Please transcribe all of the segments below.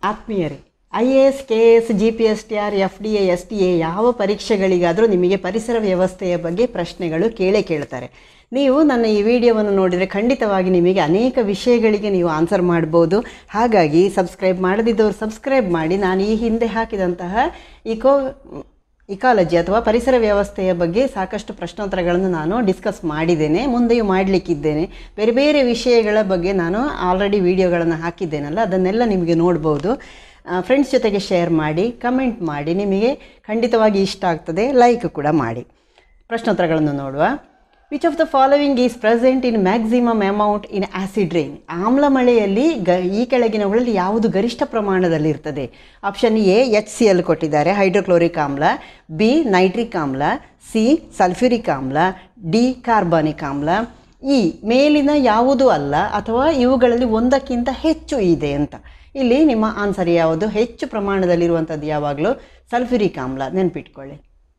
ಆತ್ಮೀಯರೇ I A S K S G P S T R F D A S T A ಯಾವ ಪರೀಕ್ಷೆಗಳಿಗಾದರೂ ನಿಮಗೆ ಪರಿಸರ ವ್ಯವಸ್ಥೆಯ ಬಗ್ಗೆ ಪ್ರಶ್ನೆಗಳು ಕೇಳೇ ಕೇಳ್ತಾರೆ ನೀವು ನನ್ನ ಈ ವಿಡಿಯೋವನ್ನು ನೋಡಿದರೆ ಖಂಡಿತವಾಗಿ ನಿಮಗೆ ಅನೇಕ ವಿಷಯಗಳಿಗೆ ನೀವು ಆನ್ಸರ್ ಮಾಡ್ಬೋದು ಹಾಗಾಗಿ ಸಬ್ಸ್ಕ್ರೈಬ್ ಮಾಡದಿದ್ದವರು ಸಬ್ಸ್ಕ್ರೈಬ್ ಮಾಡಿ ನಾನು ಈ ಹಿಂದೆ ಹಾಕಿದಂತಹ ಇಕೋ ಇಕಾಲಜಿ ಅಥವಾ ಪರಿಸರ ವ್ಯವಸ್ಥೆಯ ಬಗ್ಗೆ ಸಾಕಷ್ಟು ಪ್ರಶ್ನೋತ್ತರಗಳನ್ನು ನಾನು ಡಿಸ್ಕಸ್ ಮಾಡಿದ್ದೇನೆ ಮುಂದೆಯೂ ಮಾಡಲಿಕ್ಕಿದ್ದೇನೆ ಬೇರೆ ಬೇರೆ ವಿಷಯಗಳ ಬಗ್ಗೆ ನಾನು ಆಲ್ರೆಡಿ ವಿಡಿಯೋಗಳನ್ನು ಹಾಕಿದ್ದೇನಲ್ಲ ಅದನ್ನೆಲ್ಲ ನಿಮಗೆ ನೋಡ್ಬೋದು ಫ್ರೆಂಡ್ಸ್ ಜೊತೆಗೆ ಶೇರ್ ಮಾಡಿ ಕಮೆಂಟ್ ಮಾಡಿ ನಿಮಗೆ ಖಂಡಿತವಾಗಿ ಇಷ್ಟ ಆಗ್ತದೆ ಲೈಕ್ ಕೂಡ ಮಾಡಿ ಪ್ರಶ್ನೋತ್ತರಗಳನ್ನು ನೋಡುವ which of the following is present in maximum amount in acid rain ಆಮ್ಲ ಮಳೆಯಲ್ಲಿ ಗ ಈ ಕೆಳಗಿನವುಗಳಲ್ಲಿ ಯಾವುದು ಗರಿಷ್ಠ ಪ್ರಮಾಣದಲ್ಲಿ ಇರ್ತದೆ option A H C L ಕೊಟ್ಟಿದ್ದಾರೆ ಹೈಡ್ರೋಕ್ಲೋರಿಕ್ ಆಮ್ಲ ಬಿ ನೈಟ್ರಿಕ್ ಆಮ್ಲ ಸಿ ಸಲ್ಫ್ಯೂರಿಕ್ ಆಮ್ಲ ಡಿ ಕಾರ್ಬಾನಿಕ್ ಆಮ್ಲ ಇ ಮೇಲಿನ ಯಾವುದೂ ಅಲ್ಲ ಅಥವಾ ಇವುಗಳಲ್ಲಿ ಒಂದಕ್ಕಿಂತ ಹೆಚ್ಚು ಇದೆ ಅಂತ ಇಲ್ಲಿ ನಿಮ್ಮ ಆನ್ಸರ್ ಯಾವುದು ಹೆಚ್ಚು ಪ್ರಮಾಣದಲ್ಲಿರುವಂಥದ್ದು ಯಾವಾಗಲೂ ಸಲ್ಫ್ಯೂರಿಕ್ ಆಮ್ಲ ನೆನ್ಪಿಟ್ಕೊಳ್ಳಿ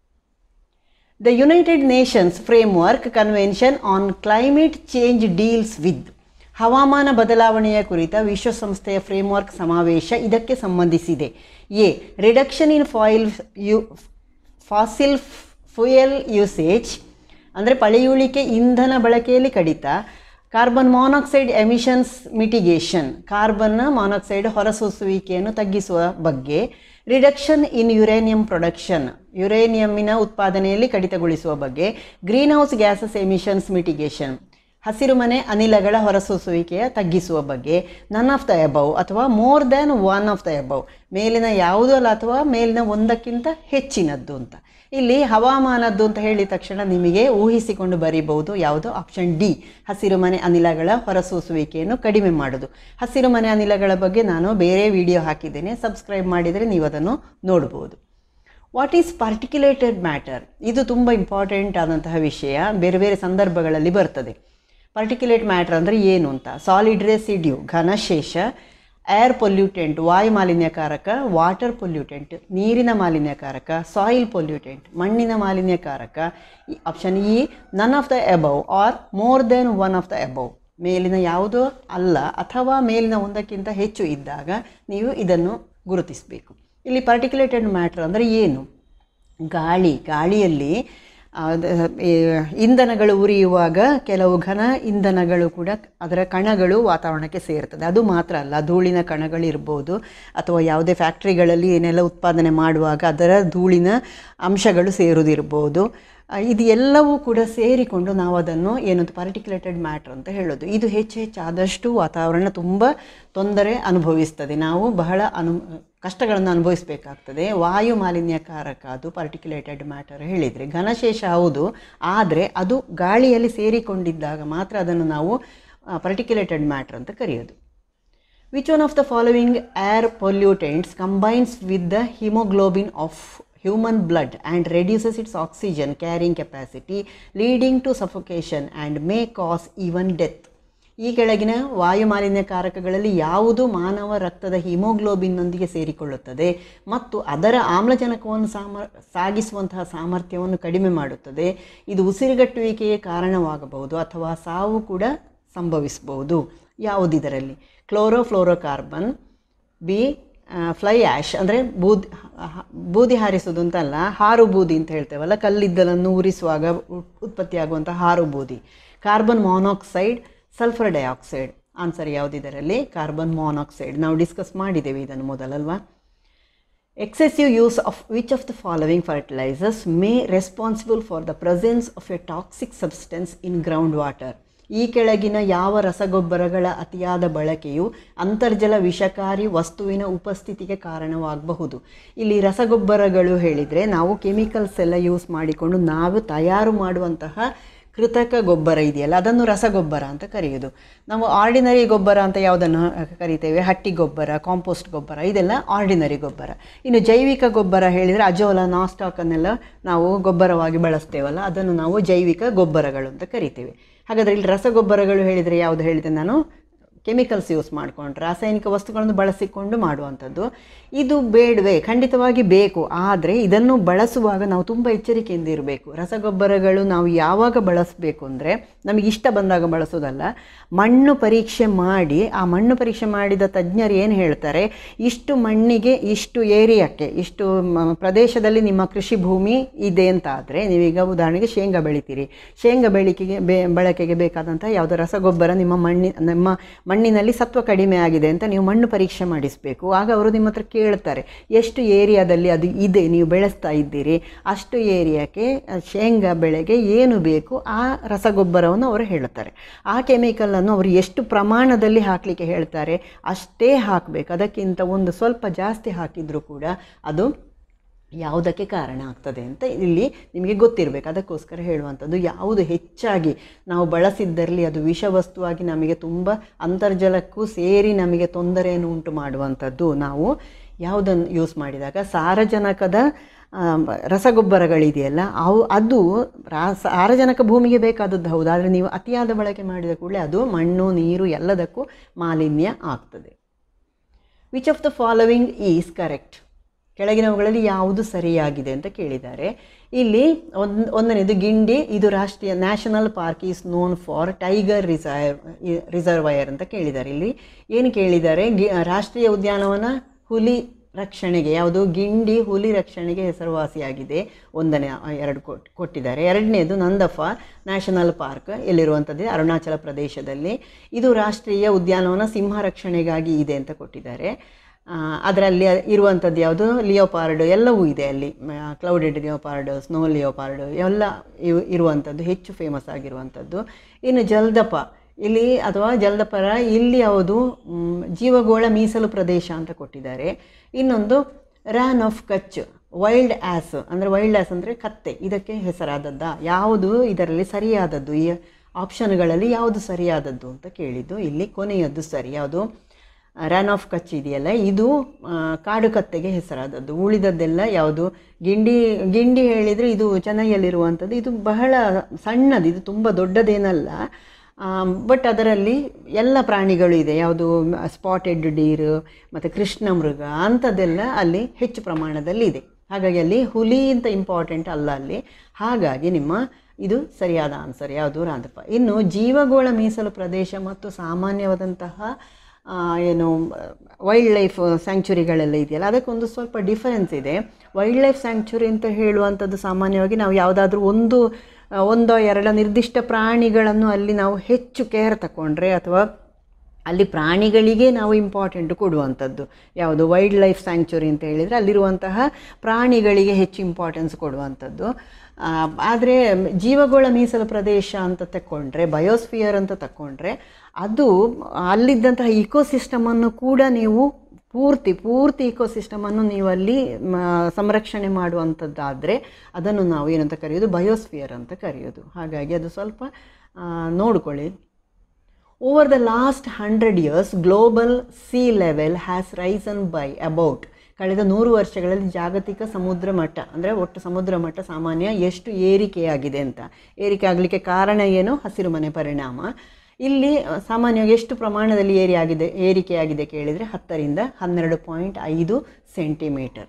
the United Nations framework convention on climate change deals with ಹವಾಮಾನ ಬದಲಾವಣೆಯ ಕುರಿತ ವಿಶ್ವಸಂಸ್ಥೆಯ ಫ್ರೇಮ್ವರ್ಕ್ ಸಮಾವೇಶ ಇದಕ್ಕೆ ಸಂಬಂಧಿಸಿದೆ ಎ ರಿಡಕ್ಷನ್ ಇನ್ ಫಾಯಿಲ್ ಯು ಫಾಸಿಲ್ ಫ್ಯೂಯಲ್ ಯೂಸೇಜ್ ಅಂದರೆ ಪಳೆಯುಳಿಕೆ ಇಂಧನ ಬಳಕೆಯಲ್ಲಿ ಕಡಿತ carbon monoxide emissions mitigation carbon monoxide ಹೊರಸೂಸುವಿಕೆಯನ್ನು ತಗ್ಗಿಸುವ ಬಗ್ಗೆ ರಿಡಕ್ಷನ್ ಇನ್ ಯುರೇನಿಯಂ ಪ್ರೊಡಕ್ಷನ್ ಯುರೇನಿಯಮ್ಮಿನ ಉತ್ಪಾದನೆಯಲ್ಲಿ ಕಡಿತಗೊಳಿಸುವ ಬಗ್ಗೆ greenhouse gases emissions mitigation ಹಸಿರುಮನೆ ಅನಿಲಗಳ ಹೊರಸೂಸುವಿಕೆಯ ತಗ್ಗಿಸುವ ಬಗ್ಗೆ ನನ್ ಆಫ್ ದ ಎಬವ್ ಅಥವಾ more than one of the above ಮೇಲಿನ ಯಾವುದೂ ಅಲ್ಲ ಅಥವಾ ಮೇಲಿನ ಒಂದಕ್ಕಿಂತ ಹೆಚ್ಚಿನದ್ದು ಅಂತ ಇಲ್ಲಿ ಹವಾಮಾನದ್ದು ಅಂತ ಹೇಳಿದ ತಕ್ಷಣ ನಿಮಗೆ ಊಹಿಸಿಕೊಂಡು ಬರೀಬಹುದು ಯಾವುದು ಆಪ್ಷನ್ ಡಿ ಹಸಿರುಮನೆ ಅನಿಲಗಳ ಹೊರಸೂಸುವಿಕೆಯನ್ನು ಕಡಿಮೆ ಮಾಡೋದು ಹಸಿರುಮನೆ ಅನಿಲಗಳ ಬಗ್ಗೆ ನಾನು ಬೇರೆ ವಿಡಿಯೋ ಹಾಕಿದ್ದೇನೆ ಸಬ್ಸ್ಕ್ರೈಬ್ ಮಾಡಿದರೆ ನೀವು ಅದನ್ನು ನೋಡ್ಬೋದು ವಾಟ್ ಈಸ್ ಪಾರ್ಟಿಕ್ಯುಲೇಟೆಡ್ ಮ್ಯಾಟರ್ ಇದು ತುಂಬ ಇಂಪಾರ್ಟೆಂಟ್ ಆದಂತಹ ವಿಷಯ ಬೇರೆ ಬೇರೆ ಸಂದರ್ಭಗಳಲ್ಲಿ ಬರ್ತದೆ ಪರ್ಟಿಕ್ಯುಲೇಟ್ ಮ್ಯಾಟರ್ ಅಂದರೆ ಏನು ಅಂತ ಸಾಲಿಡ್ ರೆಸಿಡ್ಯೂ ಘನಶೇಷ ಏರ್ ಪೊಲ್ಯೂಟೆಂಟ್ ವಾಯು ಮಾಲಿನ್ಯಕಾರಕ ವಾಟರ್ ಪೊಲ್ಯೂಟೆಂಟ್ ನೀರಿನ ಮಾಲಿನ್ಯಕಾರಕ ಸಾಯಿಲ್ ಪೊಲ್ಯೂಟೆಂಟ್ ಮಣ್ಣಿನ ಮಾಲಿನ್ಯಕಾರಕ option E none of the above or more than one of the above ಮೇಲಿನ ಯಾವುದೋ ಅಲ್ಲ ಅಥವಾ ಮೇಲಿನ ಒಂದಕ್ಕಿಂತ ಹೆಚ್ಚು ಇದ್ದಾಗ ನೀವು ಇದನ್ನು ಗುರುತಿಸಬೇಕು ಇಲ್ಲಿ ಪರ್ಟಿಕ್ಯುಲೇಟೆಡ್ ಮ್ಯಾಟ್ರ್ ಅಂದರೆ ಏನು ಗಾಳಿ ಗಾಳಿಯಲ್ಲಿ ಅದ- ಈ ಇಂಧನಗಳು ಉರಿಯುವಾಗ ಕೆಲವು ಘನ ಇಂಧನಗಳು ಕೂಡ ಅದರ ಕಣಗಳು ವಾತಾವರಣಕ್ಕೆ ಸೇರ್ತದೆ ಅದು ಮಾತ್ರ ಅಲ್ಲ ಧೂಳಿನ ಕಣಗಳಿರ್ಬೋದು ಅಥವಾ ಯಾವುದೇ ಫ್ಯಾಕ್ಟ್ರಿಗಳಲ್ಲಿ ಏನೆಲ್ಲ ಉತ್ಪಾದನೆ ಮಾಡುವಾಗ ಅದರ ಧೂಳಿನ ಅಂಶಗಳು ಸೇರುವುದಿರ್ಬೋದು ಆ, ಇದು ಎಲ್ಲವೂ ಕೂಡ ಸೇರಿಕೊಂಡು ನಾವು ಅದನ್ನು ಏನಂತ ಪಾರ್ಟಿಕ್ಯುಲೇಟೆಡ್ ಮ್ಯಾಟ್ರ್ ಅಂತ ಹೇಳೋದು ಇದು ಹೆಚ್ಚು ಹೆಚ್ಚು ಆದಷ್ಟು ವಾತಾವರಣ ತುಂಬ ತೊಂದರೆ ಅನುಭವಿಸ್ತದೆ ನಾವು ಬಹಳ ಅನು ಕಷ್ಟಗಳನ್ನು ಅನುಭವಿಸಬೇಕಾಗ್ತದೆ ವಾಯು ಮಾಲಿನ್ಯಕಾರಕ ಅದು ಪಾರ್ಟಿಕ್ಯುಲೇಟೆಡ್ ಮ್ಯಾಟರ್ ಹೇಳಿದರೆ ಘನಶೇಷ ಹೌದು ಆದರೆ ಅದು ಗಾಳಿಯಲ್ಲಿ ಸೇರಿಕೊಂಡಿದ್ದಾಗ ಮಾತ್ರ ಅದನ್ನು ನಾವು ಪರ್ಟಿಕ್ಯುಲೇಟೆಡ್ ಮ್ಯಾಟ್ರ್ ಅಂತ ಕರೆಯೋದು which one of the following air pollutants combines with the haemoglobin of human blood and reduces its oxygen carrying capacity leading to suffocation and may cause even death ಈ ಕೆಳಗಿನ ವಾಯು ಮಾಲಿನ್ಯಕಾರಕಗಳಲ್ಲಿ ಯಾವುದು ಮಾನವ ರಕ್ತದ ಹಿಮೋಗ್ಲೋಬಿನ್ನೊಂದಿಗೆ ಸೇರಿಕೊಳ್ಳುತ್ತದೆ ಮತ್ತು ಅದರ ಆಮ್ಲಜನಕವನ್ನು ಸಾಮ ಸಾಗಿಸುವಂತಹ ಸಾಮರ್ಥ್ಯವನ್ನು ಕಡಿಮೆ ಮಾಡುತ್ತದೆ ಇದು ಉಸಿರುಗಟ್ಟುವಿಕೆಗೆ ಕಾರಣವಾಗಬಹುದು ಅಥವಾ ಸಾವು ಕೂಡ ಸಂಭವಿಸಬಹುದು ಯಾವುದಿದರಲ್ಲಿ ಕ್ಲೋರೋಫ್ಲೋರೋಕಾರ್ಬನ್ ಬಿ ಫ್ಲೈ ಆ್ಯಶ್ ಅಂದರೆ ಬೂದಿ ಹ- ಬೂದಿ ಹಾರಿಸೋದು ಅಂತಲ್ಲ ಹಾರು ಬೂದಿ ಅಂತ ಹೇಳ್ತೇವಲ್ಲ ಕಲ್ಲಿದ್ದಲನ್ನು ಉರಿಸುವಾಗ ಉ- ಉತ್ಪತ್ತಿಯಾಗುವಂಥ ಹಾರು ಬೂದಿ carbon monoxide sulphur dioxide answer ಯಾವುದಿದರಲ್ಲಿ ಕಾರ್ಬನ್ ಮಾನಾಕ್ಸೈಡ್ ನಾವು ಡಿಸ್ಕಸ್ ಮಾಡಿದ್ದೇವೆ ಇದನ್ನು ಮೊದಲಲ್ವಾ excessive use of which of the following fertilizers may responsible for the presence of a toxic substance in groundwater ಈ ಕೆಳಗಿನ ಯಾವ ರಸಗೊಬ್ಬರಗಳ ಅತಿಯಾದ ಬಳಕೆಯು ಅಂತರ್ಜಲ ವಿಷಕಾರಿ ವಸ್ತುವಿನ ಉಪಸ್ಥಿತಿಗೆ ಕಾರಣವಾಗಬಹುದು ಇಲ್ಲಿ ರಸಗೊಬ್ಬರಗಳು ಹೇಳಿದರೆ ನಾವು ಕೆಮಿಕಲ್ಸ್ ಎಲ್ಲ ಯೂಸ್ ಮಾಡಿಕೊಂಡು ನಾವು ತಯಾರು ಮಾಡುವಂತಹ ಕೃತಕ ಗೊಬ್ಬರ ಇದೆಯಲ್ಲ ಅದನ್ನು ರಸಗೊಬ್ಬರ ಅಂತ ಕರೆಯೋದು ನಾವು ಆರ್ಡಿನರಿ ಗೊಬ್ಬರ ಅಂತ ಯಾವುದನ್ನು ಕರಿತೇವೆ ಹಟ್ಟಿ ಗೊಬ್ಬರ ಕಾಂಪೋಸ್ಟ್ ಗೊಬ್ಬರ ಇದೆಲ್ಲ ಆರ್ಡಿನರಿ ಗೊಬ್ಬರ ಇನ್ನು ಜೈವಿಕ ಗೊಬ್ಬರ ಹೇಳಿದರೆ ಅಜೋಲ ನಾಸ್ಟಾಕನ್ನೆಲ್ಲ ನಾವು ಗೊಬ್ಬರವಾಗಿ ಬಳಸ್ತೇವಲ್ಲ ಅದನ್ನು ನಾವು ಜೈವಿಕ ಗೊಬ್ಬರಗಳು ಅಂತ ಕರಿತೇವೆ ಹಾಗಾದರೆ ಇಲ್ಲಿ ರಸಗೊಬ್ಬರಗಳು ಹೇಳಿದರೆ ಯಾವುದು ಹೇಳಿದೆ ನಾನು ಕೆಮಿಕಲ್ಸ್ ಯೂಸ್ ಮಾಡಿಕೊಂಡು ರಾಸಾಯನಿಕ ವಸ್ತುಗಳನ್ನು ಬಳಸಿಕೊಂಡು ಮಾಡುವಂಥದ್ದು ಇದು ಬೇಡವೇ ಖಂಡಿತವಾಗಿ ಬೇಕು ಆದರೆ ಇದನ್ನು ಬಳಸುವಾಗ ನಾವು ತುಂಬ ಎಚ್ಚರಿಕೆಯಿಂದ ಇರಬೇಕು ರಸಗೊಬ್ಬರಗಳು ನಾವು ಯಾವಾಗ ಬಳಸಬೇಕು ಅಂದರೆ ನಮಗೆ ಇಷ್ಟ ಬಂದಾಗ ಬಳಸೋದಲ್ಲ ಮಣ್ಣು ಪರೀಕ್ಷೆ ಮಾಡಿ ಆ ಮಣ್ಣು ಪರೀಕ್ಷೆ ಮಾಡಿದ ತಜ್ಞರು ಏನು ಹೇಳ್ತಾರೆ ಇಷ್ಟು ಮಣ್ಣಿಗೆ ಇಷ್ಟು ಏರಿಯಾಕ್ಕೆ ಇಷ್ಟು ಮ- ಪ್ರದೇಶದಲ್ಲಿ ನಿಮ್ಮ ಕೃಷಿ ಭೂಮಿ ಇದೆ ಅಂತ ಆದರೆ ನೀವೀಗ ಉದಾಹರಣೆಗೆ ಶೇಂಗಾ ಬೆಳಿತೀರಿ ಶೇಂಗಾ ಬೆಳಿಕೆಗೆ ಬೇ ಬಳಕೆಗೆ ಬೇಕಾದಂಥ ಯಾವುದೋ ರಸಗೊಬ್ಬರ ನಿಮ್ಮ ಮಣ್ಣಿ ನಿಮ್ಮ ಮಣ್ಣಿನಲ್ಲಿ ಸತ್ವ ಕಡಿಮೆ ಆಗಿದೆ ಅಂತ ನೀವು ಮಣ್ಣು ಪರೀಕ್ಷೆ ಮಾಡಿಸಬೇಕು ಆಗ ಅವರು ನಿಮ್ಮ ಹತ್ರ ಕೇಳ್ತಾರೆ ಎಷ್ಟು ಏರಿಯಾದಲ್ಲಿ ಅದು ಇದೆ ನೀವು ಬೆಳೆಸ್ತಾ ಇದ್ದೀರಿ ಅಷ್ಟು ಏರಿಯಾಕ್ಕೆ ಆ, ಶೇಂಗಾ ಬೆಳೆಗೆ ಏನು ಬೇಕು ಆ ರಸಗೊಬ್ಬರವನ್ನು ಅವರು ಹೇಳ್ತಾರೆ ಆ ಕೆಮಿಕಲನ್ನು ಅವರು ಎಷ್ಟು ಪ್ರಮಾಣದಲ್ಲಿ ಹಾಕಲಿಕ್ಕೆ ಹೇಳ್ತಾರೆ ಅಷ್ಟೇ ಹಾಕಬೇಕು ಅದಕ್ಕಿಂತ ಒಂದು ಸ್ವಲ್ಪ ಜಾಸ್ತಿ ಹಾಕಿದರೂ ಕೂಡ ಅದು ಯಾವುದಕ್ಕೆ ಕಾರಣ ಆಗ್ತದೆ ಅಂತ ಇಲ್ಲಿ ನಿಮಗೆ ಗೊತ್ತಿರಬೇಕು ಅದಕ್ಕೋಸ್ಕರ ಹೇಳುವಂಥದ್ದು ಯಾವುದು ಹೆಚ್ಚಾಗಿ ನಾವು ಬಳಸಿದ್ದರಲ್ಲಿ ಅದು ವಿಷವಸ್ತುವಾಗಿ ನಮಗೆ ತುಂಬ ಅಂತರ್ಜಲಕ್ಕೂ ಸೇರಿ ನಮಗೆ ತೊಂದರೆಯನ್ನು ಉಂಟು ಮಾಡುವಂಥದ್ದು ನಾವು ಯಾವುದನ್ನು ಯೂಸ್ ಮಾಡಿದಾಗ ಸಾರಜನಕದ ಆಮ್, ರಸಗೊಬ್ಬರಗಳಿದೆಯಲ್ಲ ಅವು ಅದು ರಾ ಸಾರಜನಕ ಭೂಮಿಗೆ ಬೇಕಾದದ್ದು ಹೌದು ಆದರೆ ನೀವು ಅತಿಯಾದ ಬಳಕೆ ಮಾಡಿದ ಕೂಡಲೇ ಅದು ಮಣ್ಣು ನೀರು ಎಲ್ಲದಕ್ಕೂ ಮಾಲಿನ್ಯ ಆಗ್ತದೆ which of the following is correct ಕೆಳಗಿನವುಗಳಲ್ಲಿ ಯಾವುದು ಸರಿಯಾಗಿದೆ ಅಂತ ಕೇಳಿದ್ದಾರೆ ಇಲ್ಲಿ ಒಂದು ಒಂದನೇದು ಗಿಂಡಿ ಇದು ರಾಷ್ಟ್ರೀಯ national park is known for tiger reserve reservoir ಅಂತ ಕೇಳಿದ್ದಾರೆ ಇಲ್ಲಿ ಏನು ಕೇಳಿದ್ದಾರೆ ಗಿ ರಾಷ್ಟ್ರೀಯ ಉದ್ಯಾನವನ ಹುಲಿ ರಕ್ಷಣೆಗೆ ಯಾವುದು ಗಿಂಡಿ ಹುಲಿ ರಕ್ಷಣೆಗೆ ಹೆಸರುವಾಸಿಯಾಗಿದೆ ಒಂದನೇ ಆ, ಎರಡು ಕೊಟ್ ಕೊಟ್ಟಿದ್ದಾರೆ ಎರಡನೇದು ನಂದಫ ನ್ಯಾಷನಲ್ ಪಾರ್ಕ್ ಎಲ್ಲಿರುವಂಥದ್ದು ಅರುಣಾಚಲ ಪ್ರದೇಶದಲ್ಲಿ ಇದು ರಾಷ್ಟ್ರೀಯ ಉದ್ಯಾನವನ ಸಿಂಹ ರಕ್ಷಣೆಗಾಗಿ ಇದೆ ಅಂತ ಕೊಟ್ಟಿದ್ದಾರೆ ಆ, ಅದರಲ್ಲಿ ಇರುವಂಥದ್ದು ಯಾವುದು ಲಿಯೋಪಾರ್ಡ್ ಎಲ್ಲವೂ ಇದೆ ಅಲ್ಲಿ ಕ್ಲೌಡೆಡ್ ಲಿಯೋಪಾರ್ಡ್ ಸ್ನೋ ಲಿಯೋಪಾರ್ಡ್ ಎಲ್ಲ ಇವು ಇರುವಂಥದ್ದು ಹೆಚ್ಚು ಫೇಮಸ್ ಆಗಿರುವಂಥದ್ದು ಇನ್ನು ಜಲ್ದಪ ಇಲ್ಲಿ ಅಥವಾ ಜಲ್ದಪರ ಇಲ್ಲಿ ಯಾವುದು ಮ್, ಜೀವಗೋಳ ಮೀಸಲು ಪ್ರದೇಶ ಅಂತ ಕೊಟ್ಟಿದ್ದಾರೆ ಇನ್ನೊಂದು Rann of Kutch wild ass ಅಂದರೆ ವೈಲ್ಡ್ ಆ್ಯಸ್ ಅಂದರೆ ಕತ್ತೆ ಇದಕ್ಕೆ ಹೆಸರಾದದ್ದ ಯಾವುದು ಇದರಲ್ಲಿ ಸರಿಯಾದದ್ದು ಈ ಆಪ್ಷನ್ಗಳಲ್ಲಿ ಯಾವುದು ಸರಿಯಾದದ್ದು ಅಂತ ಕೇಳಿದ್ದು ಇಲ್ಲಿ ಕೊನೆಯದ್ದು ಸರಿ ಯಾವುದು ರನ್ ಆಫ್ ಕಚ್ ಇದೆಯಲ್ಲ ಇದು ಆ, ಕಾಡು ಕತ್ತೆಗೆ ಹೆಸರಾದದ್ದು ಉಳಿದದ್ದೆಲ್ಲ ಯಾವುದು ಗಿಂಡಿ ಗಿಂಡಿ ಹೇಳಿದರೆ ಇದು ಚೆನ್ನೈಯಲ್ಲಿರುವಂಥದ್ದು ಇದು ಬಹಳ ಸಣ್ಣದು ಇದು ತುಂಬ ದೊಡ್ಡದೇನಲ್ಲ ಬಟ್ ಅದರಲ್ಲಿ ಎಲ್ಲ ಪ್ರಾಣಿಗಳು ಇದೆ ಯಾವುದು ಸ್ಪಾಟೆಡ್ ಡೀರ್ ಮತ್ತು ಕೃಷ್ಣ ಮೃಗ ಅಂಥದ್ದೆಲ್ಲ ಅಲ್ಲಿ ಹೆಚ್ಚು ಪ್ರಮಾಣದಲ್ಲಿ ಇದೆ ಹಾಗಾಗಿ ಅಲ್ಲಿ ಹುಲಿ ಅಂತ ಇಂಪಾರ್ಟೆಂಟ್ ಅಲ್ಲ ಅಲ್ಲಿ ಹಾಗಾಗಿ ನಿಮ್ಮ ಇದು ಸರಿಯಾದ ಆನ್ಸರ್ ಯಾವುದು ರಾಂದಪ್ಪ ಇನ್ನು ಜೀವಗೋಳ ಮೀಸಲು ಪ್ರದೇಶ ಮತ್ತು ಸಾಮಾನ್ಯವಾದಂತಹ ಆ, ಏನು ವೈಲ್ಡ್ ಲೈಫ್ ಸ್ಯಾಂಕ್ಚುರಿಗಳೆಲ್ಲ ಇದೆಯಲ್ಲ ಅದಕ್ಕೊಂದು ಸ್ವಲ್ಪ ಡಿಫರೆನ್ಸ್ ಇದೆ ವೈಲ್ಡ್ ಲೈಫ್ ಸ್ಯಾಂಕ್ಚುರಿ ಅಂತ ಹೇಳುವಂಥದ್ದು ಸಾಮಾನ್ಯವಾಗಿ ನಾವು ಯಾವುದಾದ್ರೂ ಒಂದು ಆ, ಒಂದೋ ಎರಡೋ ನಿರ್ದಿಷ್ಟ ಪ್ರಾಣಿಗಳನ್ನು ಅಲ್ಲಿ ನಾವು ಹೆಚ್ಚು ಕೇರ್ ತಗೊಂಡ್ರೆ ಅಥವಾ ಅಲ್ಲಿ ಪ್ರಾಣಿಗಳಿಗೆ ನಾವು ಇಂಪಾರ್ಟೆಂಟ್ ಕೊಡುವಂಥದ್ದು ಯಾವುದು ವೈಲ್ಡ್ ಲೈಫ್ ಸ್ಯಾಂಕ್ಚುರಿ ಅಂತ ಹೇಳಿದರೆ ಅಲ್ಲಿರುವಂತಹ ಪ್ರಾಣಿಗಳಿಗೆ ಹೆಚ್ಚು ಇಂಪಾರ್ಟೆನ್ಸ್ ಕೊಡುವಂಥದ್ದು ಆದರೆ ಜೀವಗೋಳ ಮೀಸಲು ಪ್ರದೇಶ ಅಂತ ತಗೊಂಡ್ರೆ ಬಯೋಸ್ಫಿಯರ್ ಅಂತ ತಗೊಂಡ್ರೆ ಅದು ಅಲ್ಲಿದ್ದಂತಹ ಇಕೋಸಿಸ್ಟಮನ್ನು ಕೂಡ ನೀವು ಪೂರ್ತಿ ಪೂರ್ತಿ ಇಕೋಸಿಸ್ಟಮನ್ನು ನೀವು ಅಲ್ಲಿ ಮ, ಸಂರಕ್ಷಣೆ ಮಾಡುವಂಥದ್ದಾದರೆ ಅದನ್ನು ನಾವು ಏನಂತ ಕರೆಯೋದು ಬಯೋಸ್ಫಿಯರ್ ಅಂತ ಕರೆಯೋದು ಹಾಗಾಗಿ ಅದು ಸ್ವಲ್ಪ ಆ, ನೋಡ್ಕೊಳ್ಳಿ over the last hundred years global sea level has risen by about ಕಳೆದ ನೂರು ವರ್ಷಗಳಲ್ಲಿ ಜಾಗತಿಕ ಸಮುದ್ರ ಮಟ್ಟ ಅಂದರೆ ಒಟ್ಟು ಸಮುದ್ರ ಮಟ್ಟ ಸಾಮಾನ್ಯ ಎಷ್ಟು ಏರಿಕೆಯಾಗಿದೆ ಅಂತ ಏರಿಕೆ ಆಗಲಿಕ್ಕೆ ಕಾರಣ ಏನು ಹಸಿರುಮನೆ ಪರಿಣಾಮ ಇಲ್ಲಿ ಅ, ಸಾಮಾನ್ಯವಾಗಿ ಎಷ್ಟು ಪ್ರಮಾಣದಲ್ಲಿ ಏರಿ ಆಗಿದೆ ಏರಿಕೆಯಾಗಿದೆ ಕೇಳಿದರೆ ಹತ್ತರಿಂದ ಹನ್ನೆರಡು ಪಾಯಿಂಟ್ ಐದು ಸೆಂಟಿಮೀಟರ್